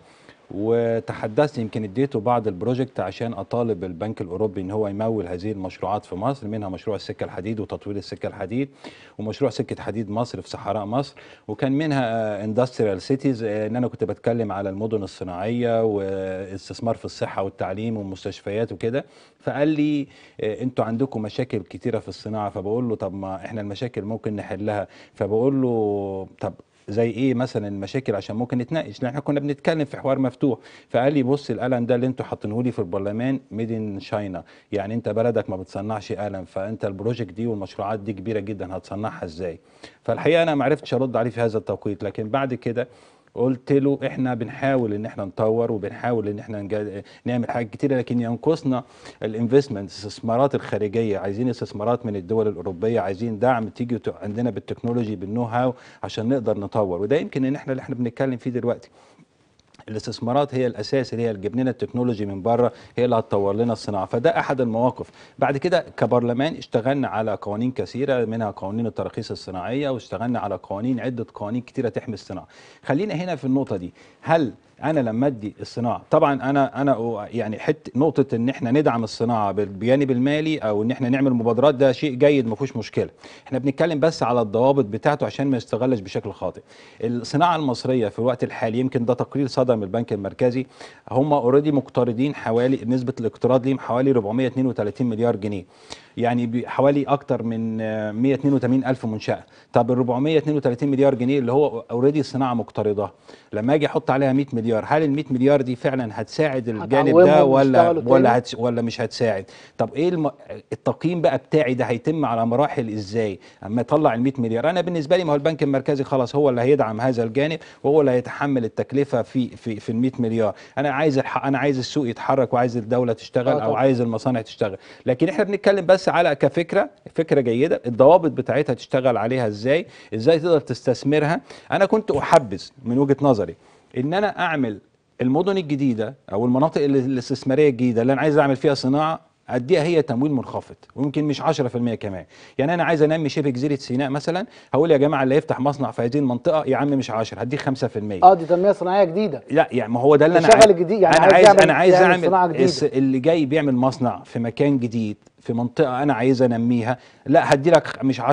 وتحدثت يمكن اديته بعض البروجكت عشان اطالب البنك الاوروبي ان هو يمول هذه المشروعات في مصر منها مشروع السكه الحديد وتطوير السكه الحديد ومشروع سكه حديد مصر في صحراء مصر وكان منها اندستريال سيتيز ان انا كنت بتكلم على المدن الصناعيه واستثمار في الصحه والتعليم والمستشفيات وكده فقال لي آه، انتوا عندكم مشاكل كتيره في الصناعه فبقول له طب ما احنا المشاكل ممكن نحلها فبقول له طب زي ايه مثلا المشاكل عشان ممكن نتناقش لان احنا كنا بنتكلم في حوار مفتوح فقال لي بص القلم ده اللي انتوا حاطينه لي في البرلمان ميد ان شاينا يعني انت بلدك ما بتصنعش قلم فانت البروجكت دي والمشروعات دي كبيره جدا هتصنعها ازاي فالحقيقه انا ما عرفتش ارد عليه في هذا التوقيت لكن بعد كده قلت له احنا بنحاول ان احنا نطور وبنحاول ان احنا نجا- نعمل حاجات كتيره لكن ينقصنا الانفستمنت الاستثمارات الخارجيه عايزين استثمارات من الدول الاوروبيه عايزين دعم تيجي ت- عندنا بالتكنولوجي بالنو هاو عشان نقدر نطور وده يمكن ان احنا اللي احنا بنتكلم فيه دلوقتي الاستثمارات هي الاساس اللي هي اللي تجيب لنا التكنولوجي من بره هي اللي هتطور لنا الصناعه فده احد المواقف بعد كده كبرلمان اشتغلنا على قوانين كثيره منها قوانين التراخيص الصناعيه واشتغلنا على قوانين عده قوانين كثيره تحمي الصناعه خلينا هنا في النقطه دي هل انا لما ادي الصناعه طبعا انا انا أو- يعني حته نقطه ان احنا ندعم الصناعه بالجانب المالي او ان احنا نعمل مبادرات ده شيء جيد ما فيهوش مشكله احنا بنتكلم بس على الضوابط بتاعته عشان ما يستغلش بشكل خاطئ الصناعه المصريه في الوقت الحالي يمكن ده تقرير صدر من البنك المركزي هم اوريدي مقترضين حوالي نسبه الاقتراض ليهم حوالي 432 مليار جنيه يعني ب- حوالي اكتر من آه، 182 الف منشاه طب ال 432 مليار جنيه اللي هو اوريدي الصناعه مقترضاها لما اجي احط عليها 100 مليار هل ال 100 مليار دي فعلا هتساعد الجانب ده هتعومهم ولا يشتغلوا ولا تاني؟ هتس ولا مش هتساعد طب ايه الم... التقييم بقى بتاعي ده هيتم على مراحل ازاي اما اطلع ال 100 مليار انا بالنسبه لي ما هو البنك المركزي خلاص هو اللي هيدعم هذا الجانب وهو اللي هيتحمل التكلفه في في في ال 100 مليار انا عايز الح... انا عايز السوق يتحرك وعايز الدوله تشتغل آه او طبعاً. عايز المصانع تشتغل لكن احنا بنتكلم بس على كفكره فكره جيده الضوابط بتاعتها تشتغل عليها ازاي ازاي تقدر تستثمرها انا كنت احبذ من وجهه نظري ان انا اعمل المدن الجديده او المناطق ال- الاستثماريه الجديده اللي انا عايز اعمل فيها صناعه اديها هي تمويل منخفض ويمكن مش 10% كمان يعني انا عايز انمي شبه جزيره سيناء مثلا هقول يا جماعه اللي يفتح مصنع في هذه المنطقه يا عم مش 10 هديك 5% اه دي تنميه صناعيه جديده لا يعني ما هو ده اللي انا تشغل عايز الجديد، يعني انا عايز عايز يعمل- انا عايز يعمل اعمل صناعة جديدة. الس- اللي جاي بيعمل مصنع في مكان جديد في منطقه انا عايز انميها لا هدي لك مش 10%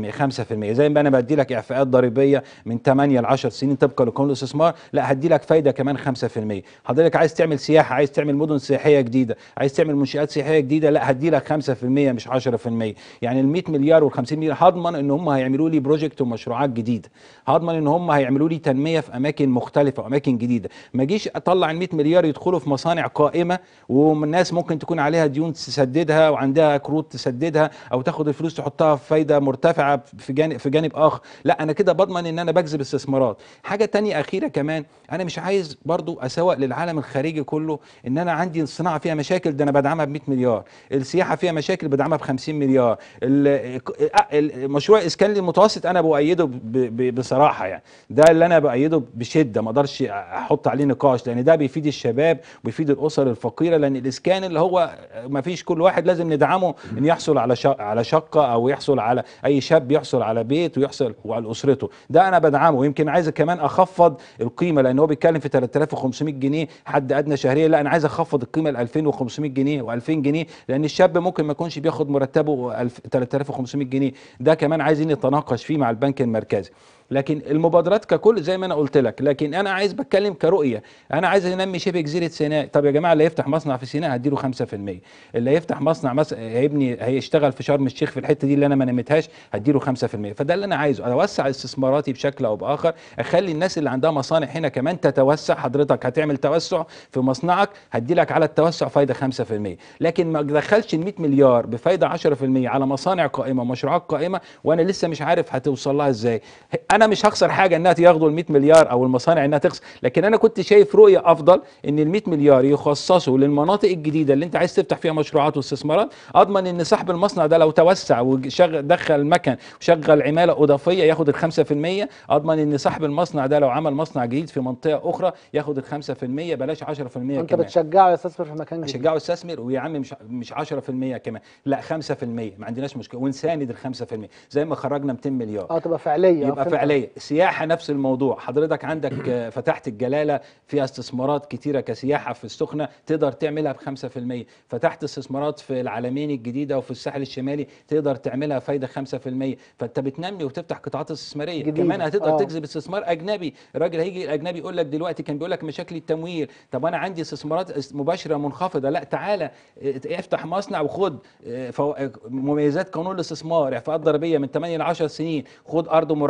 5% زي ما انا بدي لك اعفاءات ضريبيه من 8 ل 10 سنين طبقا لقانون الاستثمار لا هدي لك فايده كمان 5% حضرتك عايز تعمل سياحه عايز تعمل مدن سياحيه جديده عايز تعمل منشات سياحيه جديده لا هدي لك 5% مش 10% يعني ال 100 مليار وال 50 مليار هضمن ان هم هيعملوا لي بروجكت ومشروعات جديده هضمن ان هم هيعملوا لي تنميه في اماكن مختلفه واماكن جديده ما اجيش اطلع ال 100 مليار يدخلوا في مصانع قائمه والناس ممكن تكون عليها ديون تسددها وعندها قروض تسددها او تاخد الفلوس تحطها في فايده مرتفعه في جانب في جانب اخر لا انا كده بضمن ان انا بجذب استثمارات حاجه تانية اخيره كمان انا مش عايز برضو اسوق للعالم الخارجي كله ان انا عندي الصناعه فيها مشاكل ده انا بدعمها ب 100 مليار السياحه فيها مشاكل بدعمها ب 50 مليار ال- ال- مشروع الاسكان المتوسط انا بؤيده ب- ب- بصراحه يعني ده اللي انا بأيده بشده ما اقدرش احط عليه نقاش لان ده بيفيد الشباب وبيفيد الاسر الفقيره لان الاسكان اللي هو ما فيش كل واحد لازم ندعمه ان يحصل على شق على شقه او يحصل على اي شاب يحصل على بيت ويحصل وعلى اسرته ده انا بدعمه ويمكن عايز كمان اخفض القيمه لان هو بيتكلم في 3500 جنيه حد ادنى شهريا لا انا عايز اخفض القيمه ل 2500 جنيه و2000 جنيه لان الشاب ممكن ما يكونش بياخد مرتبه 1000 3500 جنيه ده كمان عايزين نتناقش فيه مع البنك المركزي لكن المبادرات ككل زي ما انا قلت لك لكن انا عايز بتكلم كرؤيه انا عايز انمي شبه جزيره سيناء طب يا جماعه اللي يفتح مصنع في سيناء هديله 5% اللي يفتح مصنع مثلا هيبني هيشتغل في شرم الشيخ في الحته دي اللي انا ما نميتهاش هديله 5% فده اللي انا عايزه اوسع استثماراتي بشكل او باخر اخلي الناس اللي عندها مصانع هنا كمان تتوسع حضرتك هتعمل توسع في مصنعك هدي لك على التوسع فايده 5% لكن ما ادخلش ال 100 مليار بفايده 10% على مصانع قائمه مشروعات قائمه وانا لسه مش عارف هتوصل لها ازاي انا مش هخسر حاجه انها ياخدوا ال 100 مليار او المصانع انها تخسر لكن انا كنت شايف رؤيه افضل ان ال 100 مليار يخصصوا للمناطق الجديده اللي انت عايز تفتح فيها مشروعات واستثمارات اضمن ان صاحب المصنع ده لو توسع وشغل دخل مكن وشغل عماله اضافيه ياخد ال 5% اضمن ان صاحب المصنع ده لو عمل مصنع جديد في منطقه اخرى ياخد ال 5% بلاش 10% انت كمان بتشجعه يستثمر في مكان جديد اشجعه يستثمر ويا عم مش مش 10% كمان لا 5% ما عندناش مشكله ونساند ال 5% زي ما خرجنا 200 مليار اه تبقى فعليه آه، يبقى فهمت. فعليه سياحه نفس الموضوع حضرتك عندك آه، فتحت الجلاله فيها استثمارات كتيره كسياحه في السخنه تقدر تعملها ب 5% فتحت استثمارات في العلمين الجديده وفي الساحل الشمالي تقدر تعملها فايده 5% فانت بتنمي وتفتح قطاعات استثماريه جديدة. كمان هتقدر آه. تجذب استثمار اجنبي الراجل هيجي الاجنبي يقول لك دلوقتي كان بيقول لك مشاكل التمويل طب انا عندي استثمارات است- مباشره منخفضه لا تعالى اه، افتح مصنع وخد اه، فو- اه، مميزات قانون الاستثمار اعفاءات ضريبيه من 8 ل 10 سنين خد ارض مرخصه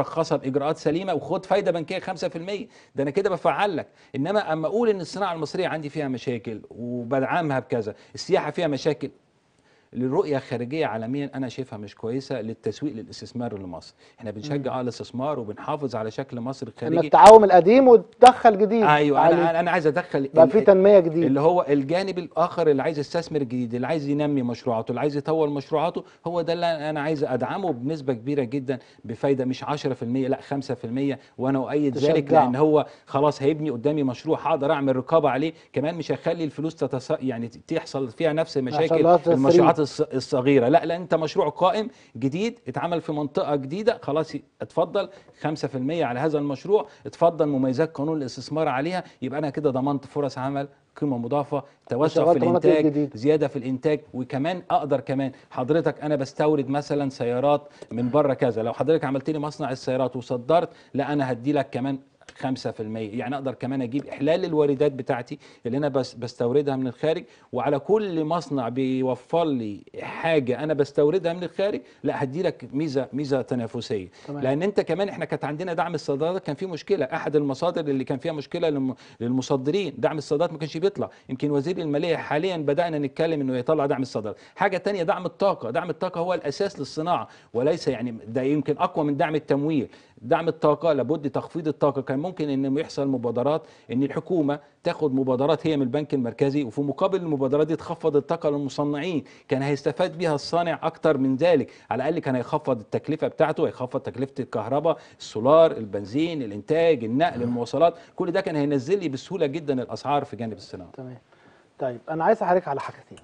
اجراءات سليمه وخد فايده بنكيه 5% ده انا كده بفعل لك انما اما اقول ان الصناعه المصريه عندي فيها مشاكل وبدعمها بكذا السياحه فيها مشاكل للرؤيه الخارجيه عالميا انا شايفها مش كويسه للتسويق للاستثمار لمصر احنا بنشجع اه الاستثمار وبنحافظ على شكل مصر الخارجي انك تعاوم القديم وتدخل جديد ايوه عليه. انا انا عايز ادخل بقى ال- في تنميه جديده اللي هو الجانب الاخر اللي عايز يستثمر جديد اللي عايز ينمي مشروعاته اللي عايز يطور مشروعاته هو ده اللي انا عايز ادعمه بنسبه كبيره جدا بفايده مش 10% لا 5% وانا اؤيد ذلك تشجعه. لان هو خلاص هيبني قدامي مشروع هقدر اعمل رقابه عليه كمان مش هخلي الفلوس تتص... يعني تحصل فيها نفس المشاكل لها تسريب. المشروعات الص- الصغيره لا لا انت مشروع قائم جديد اتعمل في منطقه جديده خلاص اتفضل 5% على هذا المشروع اتفضل مميزات قانون الاستثمار عليها يبقى انا كده ضمنت فرص عمل قيمه مضافه توسع في وشغلت مناطق الانتاج جديدة. زياده في الانتاج وكمان اقدر كمان حضرتك انا بستورد مثلا سيارات من بره كذا لو حضرتك عملت لي مصنع السيارات وصدرت لا انا هدي لك كمان 5% يعني اقدر كمان اجيب احلال الواردات بتاعتي اللي انا بس بستوردها من الخارج وعلى كل مصنع بيوفر لي حاجه انا بستوردها من الخارج لا هدي لك ميزه ميزه تنافسيه تمام. لان انت كمان احنا كانت عندنا دعم الصادرات كان في مشكله احد المصادر اللي كان فيها مشكله للم- للمصدرين دعم الصادرات ما كانش بيطلع يمكن وزير الماليه حاليا بدانا نتكلم انه يطلع دعم الصادرات حاجه تانية دعم الطاقه دعم الطاقه هو الاساس للصناعه وليس يعني ده يمكن اقوى من دعم التمويل دعم الطاقه لابد تخفيض الطاقه كان ممكن ان يحصل مبادرات ان الحكومه تاخد مبادرات هي من البنك المركزي وفي مقابل المبادرات دي تخفض الطاقه للمصنعين كان هيستفاد بيها الصانع اكتر من ذلك على الاقل كان هيخفض التكلفه بتاعته هيخفض تكلفه الكهرباء السولار البنزين الانتاج النقل المواصلات كل ده كان هينزل لي بسهوله جدا الاسعار في جانب الصناعه تمام طيب انا عايز احرك على حاجتين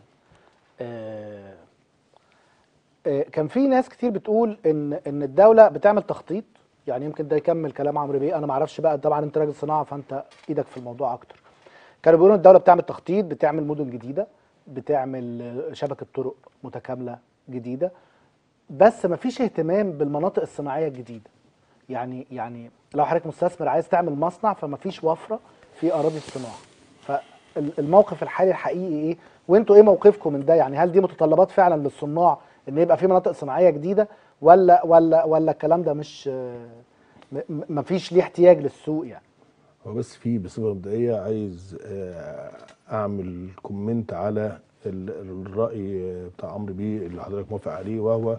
آه آه كان في ناس كتير بتقول ان ان الدوله بتعمل تخطيط يعني يمكن ده يكمل كلام عمرو بيه انا ما اعرفش بقى طبعا انت راجل صناعه فانت ايدك في الموضوع اكتر كانوا بيقولوا ان الدوله بتعمل تخطيط بتعمل مدن جديده بتعمل آه، شبكه طرق متكامله جديده بس ما فيش اهتمام بالمناطق الصناعيه الجديده يعني يعني لو حضرتك مستثمر عايز تعمل مصنع فما فيش وفره في اراضي الصناعه فالموقف الحالي الحقيقي ايه وانتوا ايه موقفكم من ده يعني هل دي متطلبات فعلا للصناع ان يبقى في مناطق صناعيه جديده ولا ولا ولا الكلام ده مش ما فيش ليه احتياج للسوق يعني هو بس في بصفه مبدئيه عايز آه، اعمل كومنت على ال- الراي بتاع عمرو بيه اللي حضرتك موافق عليه وهو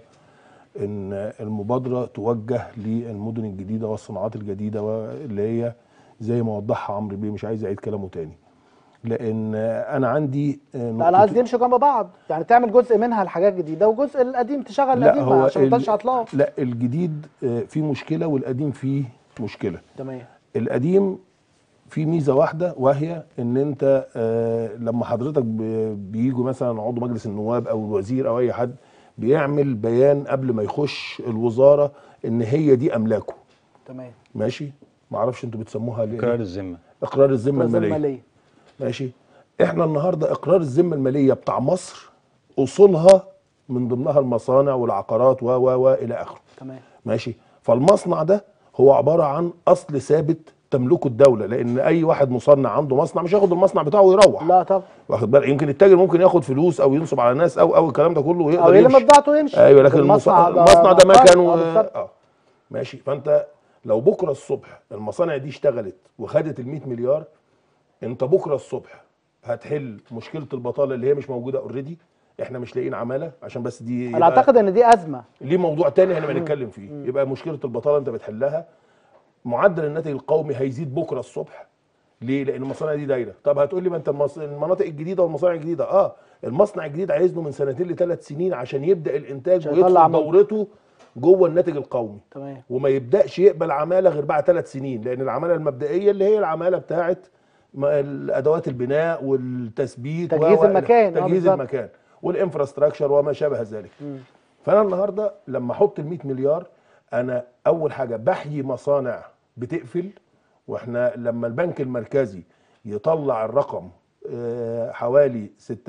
ان المبادره توجه للمدن الجديده والصناعات الجديده واللي هي زي ما وضحها عمرو بيه مش عايز اعيد كلامه تاني لان انا عندي لا انا عايز يمشوا جنب بعض يعني تعمل جزء منها الحاجات الجديده وجزء القديم تشغل لا القديم هو عشان ما ال- تفضلش عطلان لا الجديد آه، فيه مشكله والقديم فيه مشكله تمام القديم في ميزه واحده وهي ان انت آه لما حضرتك ب- بيجوا مثلا عضو مجلس النواب او الوزير او اي حد بيعمل بيان قبل ما يخش الوزاره ان هي دي املاكه تمام ماشي ما اعرفش انتوا بتسموها ليه قرار الذمه اقرار الذمه الذمة الماليه الماليه ماشي احنا النهارده اقرار الذمه الماليه بتاع مصر اصولها من ضمنها المصانع والعقارات و و و الى اخره تمام ماشي فالمصنع ده هو عباره عن اصل ثابت تملكه الدوله لان اي واحد مصنع عنده مصنع مش هياخد المصنع بتاعه ويروح لا طب واخد بالك يمكن التاجر ممكن ياخد فلوس او ينصب على ناس او او الكلام ده كله ويقدر او يلم يمشي. بضاعته ويمشي ايوه لكن المصنع ده, المصنع ده مكان مكانه بالظبط. اه ماشي فانت لو بكره الصبح المصانع دي اشتغلت وخدت ال 100 مليار انت بكره الصبح هتحل مشكله البطاله اللي هي مش موجوده اوريدي احنا مش لاقيين عماله عشان بس دي انا يبقى- اعتقد ان دي ازمه ليه موضوع تاني احنا بنتكلم فيه يبقى مشكله البطاله انت بتحلها معدل الناتج القومي هيزيد بكره الصبح ليه لان المصانع دي دايره طب هتقول لي ما انت المص... المناطق الجديده والمصانع الجديده اه المصنع الجديد عايز له من سنتين لثلاث سنين عشان يبدا الانتاج عشان يطلع ويدخل منتج. دورته جوه الناتج القومي تمام وما يبداش يقبل عماله غير بعد ثلاث سنين لان العماله المبدئيه اللي هي العماله بتاعت ما- الادوات البناء والتثبيت تجهيز و- و- المكان، آه تجهيز بالظبط. المكان والانفراستراكشر وما شابه ذلك فانا النهارده لما احط ال 100 مليار انا اول حاجه بحيي مصانع بتقفل واحنا لما البنك المركزي يطلع الرقم آه، حوالي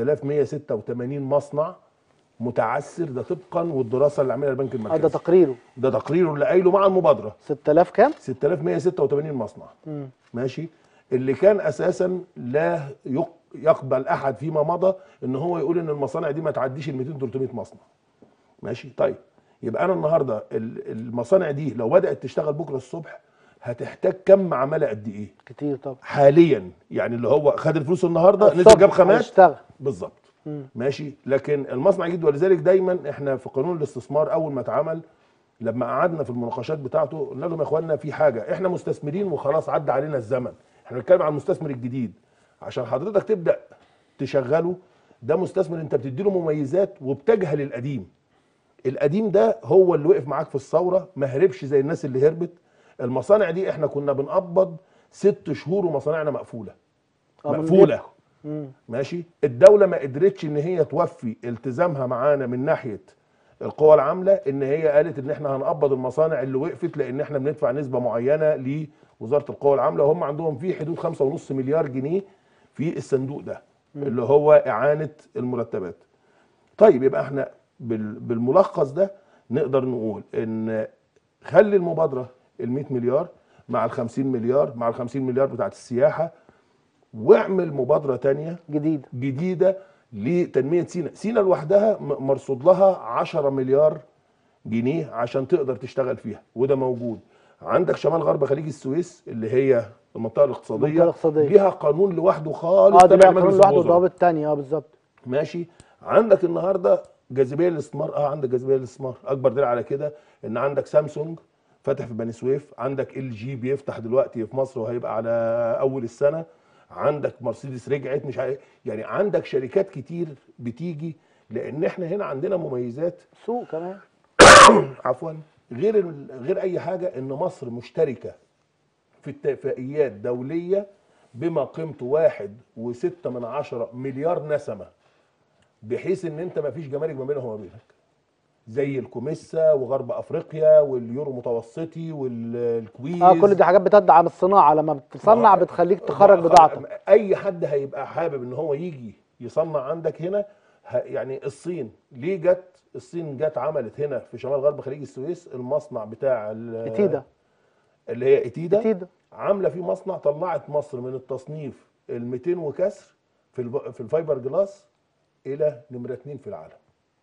6186 مصنع متعثر ده طبقا والدراسه اللي عاملها البنك اه ده المركزي تقريره ده تقريره اللي قايله مع المبادره 6000 كام 6186 مصنع مم. ماشي اللي كان اساسا لا يق- يقبل احد فيما مضى ان هو يقول ان المصانع دي ما تعديش ال 200 300 مصنع ماشي طيب يبقى انا النهارده ال- المصانع دي لو بدات تشتغل بكره الصبح هتحتاج كم عماله قد ايه كتير طبعا حاليا يعني اللي هو خد الفلوس النهارده نزل الصبح جاب خامات هيشتغل بالظبط مم. ماشي لكن المصنع جديد ولذلك دايما احنا في قانون الاستثمار اول ما اتعمل لما قعدنا في المناقشات بتاعته قلنا لهم يا اخوانا في حاجه احنا مستثمرين وخلاص عدى علينا الزمن احنا بنتكلم عن المستثمر الجديد عشان حضرتك تبدا تشغله ده مستثمر انت بتديله مميزات وبتجهل القديم القديم ده هو اللي وقف معاك في الثوره ما هربش زي الناس اللي هربت المصانع دي احنا كنا بنقبض ست شهور ومصانعنا مقفوله آه، من مقفوله جد. مم. ماشي الدوله ما قدرتش ان هي توفي التزامها معانا من ناحيه القوى العامله ان هي قالت ان احنا هنقبض المصانع اللي وقفت لان احنا بندفع نسبه معينه لوزاره القوى العامله وهم عندهم في حدود 5.5 مليار جنيه في الصندوق ده اللي هو اعانه المرتبات طيب يبقى احنا بال- بالملخص ده نقدر نقول ان خلي المبادره ال 100 مليار مع ال 50 مليار مع ال 50 مليار بتاعت السياحه واعمل مبادره تانية جديد جديده لتنميه سينا سينا لوحدها م- مرصود لها 10 مليار جنيه عشان تقدر تشتغل فيها وده موجود عندك شمال غرب خليج السويس اللي هي المنطقه الاقتصاديه المنطقة الاقتصادية. ليها قانون لوحده خالص اه دي تبع لها قانون مجلس لوحده الوزراء. وضوابط تانية اه بالظبط ماشي عندك النهارده جاذبيه للاستثمار اه عندك جاذبيه للاستثمار اكبر دليل على كده ان عندك سامسونج فاتح في بني سويف عندك ال جي بيفتح دلوقتي في مصر وهيبقى على اول السنه عندك مرسيدس رجعت مش عارف يعني عندك شركات كتير بتيجي لان احنا هنا عندنا مميزات سوق كمان عفوا غير ال- غير اي حاجه ان مصر مشتركه في اتفاقيات دوليه بما قيمته واحد وستة من عشرة مليار نسمه بحيث ان انت ما فيش جمارك ما بينهم وما بينك زي الكوميسا وغرب افريقيا واليورو متوسطي والكويز اه كل دي حاجات بتدعم الصناعه لما بتصنع بتخليك تخرج ما- بضاعتك اي حد هيبقى حابب ان هو يجي يصنع عندك هنا ه- يعني الصين ليه جت الصين جت عملت هنا في شمال غرب خليج السويس المصنع بتاع ال- اتيدا اللي هي اتيدا اتيدا عامله فيه مصنع طلعت مصر من التصنيف ال 200 وكسر في الب- في الفايبر جلاس الى نمره اتنين في العالم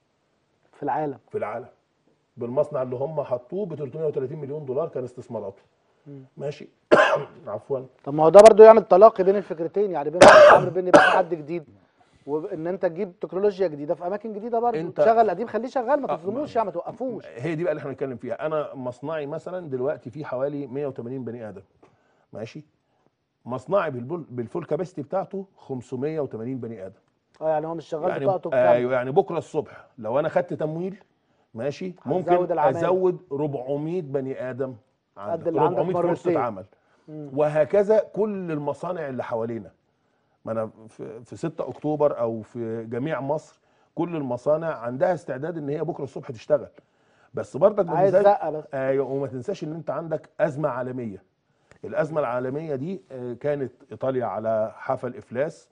في العالم في العالم بالمصنع اللي هم حطوه ب 330 مليون دولار كان استثماراته ماشي عفوا طب ما هو ده برضو يعمل تلاقي بين الفكرتين يعني بين عمرو بين يبقى في حد جديد وان انت تجيب تكنولوجيا جديده في اماكن جديده برضو انت- تشغل القديم خليه شغال ما آه، تظلموش يعني ما توقفوش هي دي بقى اللي احنا بنتكلم فيها انا مصنعي مثلا دلوقتي فيه حوالي 180 بني ادم ماشي مصنعي بالبول بالفول كاباسيتي بتاعته 580 بني ادم اه يعني هو مش شغال يعني بطاقته بكام ايوه يعني بكره الصبح لو انا خدت تمويل ماشي ممكن هتزود العمالة. ازود 400 بني ادم قد اللي عندك 400 مرتين. فرصه عمل وهكذا كل المصانع اللي حوالينا ما انا في, في 6 اكتوبر او في جميع مصر كل المصانع عندها استعداد ان هي بكره الصبح تشتغل بس برضك ما عايز تنساش- زقه بس ايوه وما تنساش ان انت عندك ازمه عالميه الازمه العالميه دي آه، كانت ايطاليا على حافل افلاس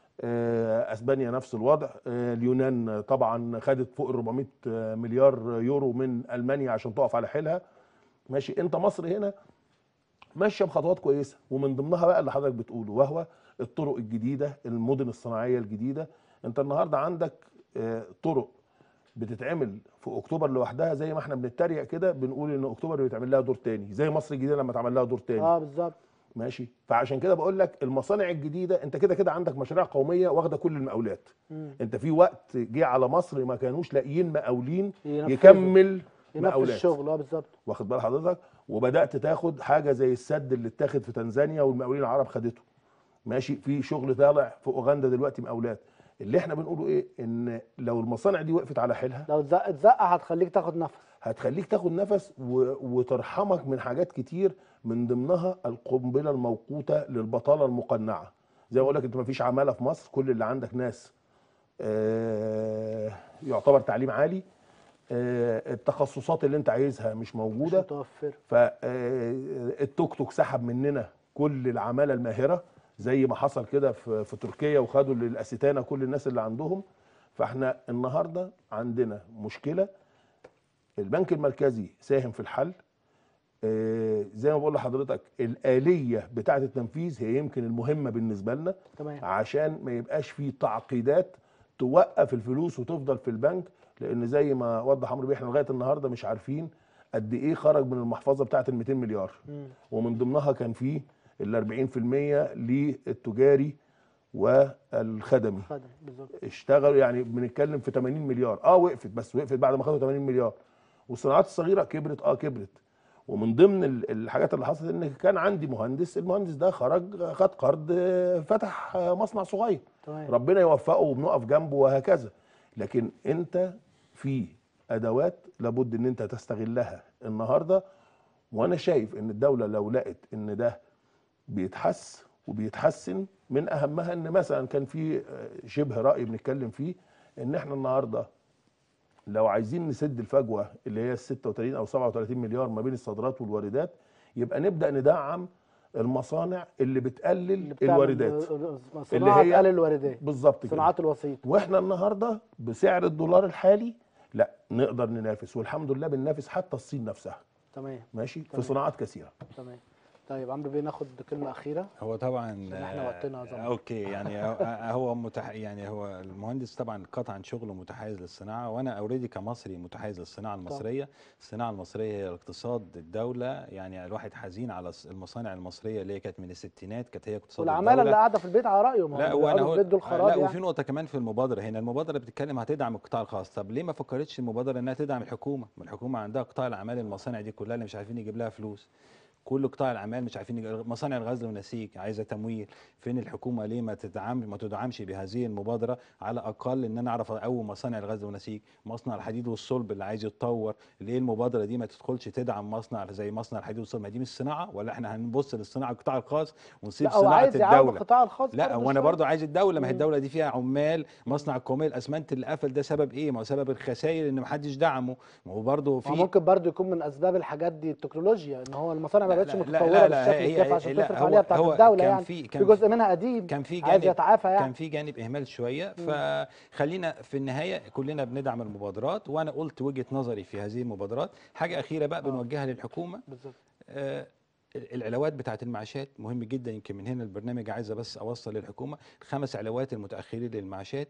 آه، اسبانيا نفس الوضع آه، اليونان طبعا خدت فوق ال 400 مليار يورو من المانيا عشان تقف على حيلها ماشي انت مصر هنا ماشيه بخطوات كويسه ومن ضمنها بقى اللي حضرتك بتقوله وهو الطرق الجديده المدن الصناعيه الجديده انت النهارده عندك آه، طرق بتتعمل في اكتوبر لوحدها زي ما احنا بنتريق كده بنقول ان اكتوبر بيتعمل لها دور تاني زي مصر الجديده لما اتعمل لها دور تاني اه بالظبط ماشي فعشان كده بقول لك المصانع الجديده انت كده كده عندك مشاريع قوميه واخده كل المقاولات مم. انت في وقت جه على مصر ما كانوش لاقيين مقاولين ينفذوا. يكمل ينفذ مقاولات الشغل اه بالظبط واخد بال حضرتك وبدات تاخد حاجه زي السد اللي اتاخد في تنزانيا والمقاولين العرب خدته ماشي في شغل طالع في اوغندا دلوقتي مقاولات اللي احنا بنقوله ايه ان لو المصانع دي وقفت على حيلها لو اتزقت زقه هتخليك تاخد نفس هتخليك تاخد نفس و... وترحمك من حاجات كتير من ضمنها القنبله الموقوته للبطاله المقنعه زي ما بقول لك انت مفيش عماله في مصر كل اللي عندك ناس آه يعتبر تعليم عالي آه التخصصات اللي انت عايزها مش مش موجوده متوفره فالتوك توك سحب مننا كل العماله الماهره زي ما حصل كده في, في تركيا وخدوا للاستانه كل الناس اللي عندهم فاحنا النهارده عندنا مشكله البنك المركزي ساهم في الحل آه، زي ما بقول لحضرتك الآلية بتاعة التنفيذ هي يمكن المهمة بالنسبة لنا تمام عشان ما يبقاش في تعقيدات توقف الفلوس وتفضل في البنك لان زي ما وضح عمرو بيه احنا لغايه النهارده مش عارفين قد ايه خرج من المحفظه بتاعه ال 200 مليار مم. ومن ضمنها كان فيه ال 40% للتجاري والخدمي خدم بالظبط اشتغلوا يعني بنتكلم في 80 مليار اه وقفت بس وقفت بعد ما خدوا 80 مليار والصناعات الصغيره كبرت اه كبرت ومن ضمن ال- الحاجات اللي حصلت ان كان عندي مهندس المهندس ده خرج خد قرض آه، فتح آه، مصنع صغير تمام ربنا يوفقه وبنقف جنبه وهكذا لكن انت في ادوات لابد ان انت تستغلها النهارده وانا شايف ان الدوله لو لقت ان ده بيتحس وبيتحسن من اهمها ان مثلا كان في آه، شبه راي بنتكلم فيه ان احنا النهارده لو عايزين نسد الفجوه اللي هي ال 36 او 37 مليار ما بين الصادرات والواردات يبقى نبدا ندعم المصانع اللي بتقلل اللي بتعمل الواردات صناعه هي- تقلل الواردات بالظبط كده صناعات الوسيط واحنا النهارده بسعر الدولار الحالي لا نقدر ننافس والحمد لله بننافس حتى الصين نفسها تمام ماشي في تمام. صناعات كثيره تمام طيب عمرو بيه ناخد كلمه اخيره هو طبعا عشان احنا آه، وقتنا ظبط. اوكي يعني هو- هو متح يعني هو المهندس طبعا قطعا شغله متحيز للصناعه وانا اوريدي كمصري متحيز للصناعه المصريه الصناعه المصريه هي اقتصاد الدوله يعني الواحد حزين على الص- المصانع المصريه اللي هي كانت من الستينات كانت هي اقتصاد والعماله اللي الدوله قاعده في البيت على رايه ما لا هو وانا بيقعدوا هو في البيت دول لا خراب وفي يعني نقطه كمان في المبادره هنا المبادره بتتكلم هتدعم القطاع الخاص طب ليه ما فكرتش المبادره انها تدعم الحكومه ما الحكومه عندها قطاع الاعمال المصانع دي كلها اللي مش عارفين يجيب لها فلوس كل قطاع الاعمال مش عارفين يجي- مصانع الغزل والنسيج عايزه تمويل فين الحكومه ليه ما تدعم ما تدعمش بهذه المبادره على الاقل ان انا اعرف اقوم مصانع الغزل والنسيج مصنع الحديد والصلب اللي عايز يتطور ليه المبادره دي ما تدخلش تدعم مصنع زي مصنع الحديد والصلب ما دي مش صناعه ولا احنا هنبص للصناعه القطاع الخاص ونسيب لا هو صناعه عايز يعاود الدوله القطاع الخاص لا برضه وانا شوية. برضو عايز الدوله ما هي مم. الدوله دي فيها عمال مصنع القوميه الاسمنت اللي قفل ده سبب ايه ما هو سبب الخسائر ان ما حدش دعمه ما هو برضو ما هو في ممكن برضه يكون من اسباب الحاجات دي التكنولوجيا ان هو المصانع ما لا- بقتش لا- متطوره لا- لا، بالشكل هي- الكافي عشان لا، تصرف هو- عليها بتاعت هو الدوله كان يعني في- في كان جزء منها قديم كان في عايز جانب يتعافى يعني كان في جانب اهمال شويه فخلينا في النهايه كلنا بندعم المبادرات وانا قلت وجهه نظري في هذه المبادرات حاجه اخيره بقى بنوجهها للحكومه بالظبط آه، العلاوات بتاعت المعاشات مهم جدا يمكن من هنا البرنامج عايزه بس اوصل للحكومه الخمس علاوات المتاخرين للمعاشات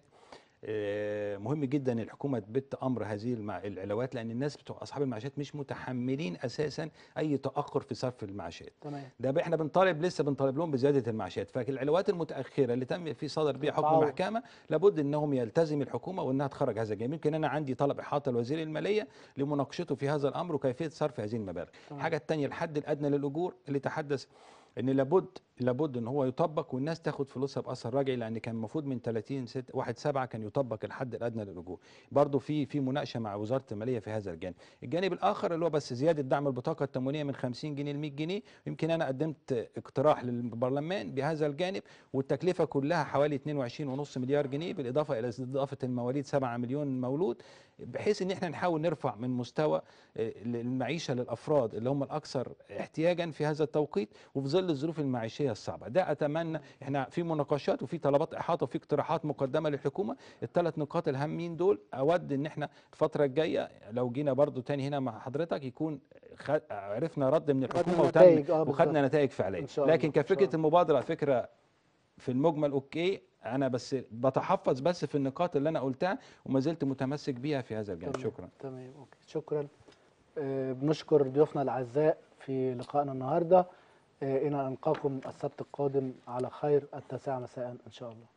آه، مهم جدا ان الحكومه تبت امر هذه المع... العلاوات لان الناس بتوع اصحاب المعاشات مش متحملين اساسا اي تاخر في صرف المعاشات تمام ده بقى احنا بنطالب لسه بنطالب لهم بزياده المعاشات فالعلاوات المتاخره اللي تم في صدر بها حكم تعوض. محكمه لابد انهم يلتزم الحكومه وانها تخرج هذا الجانب يمكن انا عندي طلب احاطه لوزير الماليه لمناقشته في هذا الامر وكيفيه صرف هذه المبالغ تمام. الحاجه الثانيه الحد الادنى للاجور اللي تحدث ان لابد لابد ان هو يطبق والناس تاخد فلوسها باثر رجعي لان كان المفروض من 30 6 1 7 كان يطبق الحد الادنى للاجور برضه في في مناقشه مع وزاره الماليه في هذا الجانب الجانب الاخر اللي هو بس زياده دعم البطاقه التموينيه من 50 جنيه ل 100 جنيه يمكن انا قدمت اقتراح للبرلمان بهذا الجانب والتكلفه كلها حوالي 22.5 مليار جنيه بالاضافه الى اضافه المواليد 7 مليون مولود بحيث ان احنا نحاول نرفع من مستوى آه، المعيشه للافراد اللي هم الاكثر احتياجا في هذا التوقيت وفي ظل الظروف المعيشيه الصعبه ده اتمنى احنا في مناقشات وفي طلبات احاطه وفي اقتراحات مقدمه للحكومه الثلاث نقاط الهامين دول اود ان احنا الفتره الجايه لو جينا برضو تاني هنا مع حضرتك يكون خ- عرفنا رد من الحكومه نتائج، وتم آه، بالظبط. وخدنا نتائج فعليه إن شاء الله، لكن إن شاء كفكره الله. المبادره فكره في المجمل اوكي انا بس بتحفظ بس في النقاط اللي انا قلتها وما زلت متمسك بيها في هذا الجانب تمام، شكرا تمام اوكي شكرا آه، بنشكر ضيوفنا الاعزاء في لقائنا النهارده آه، الى ان نلقاكم السبت القادم على خير التاسعه مساء ان شاء الله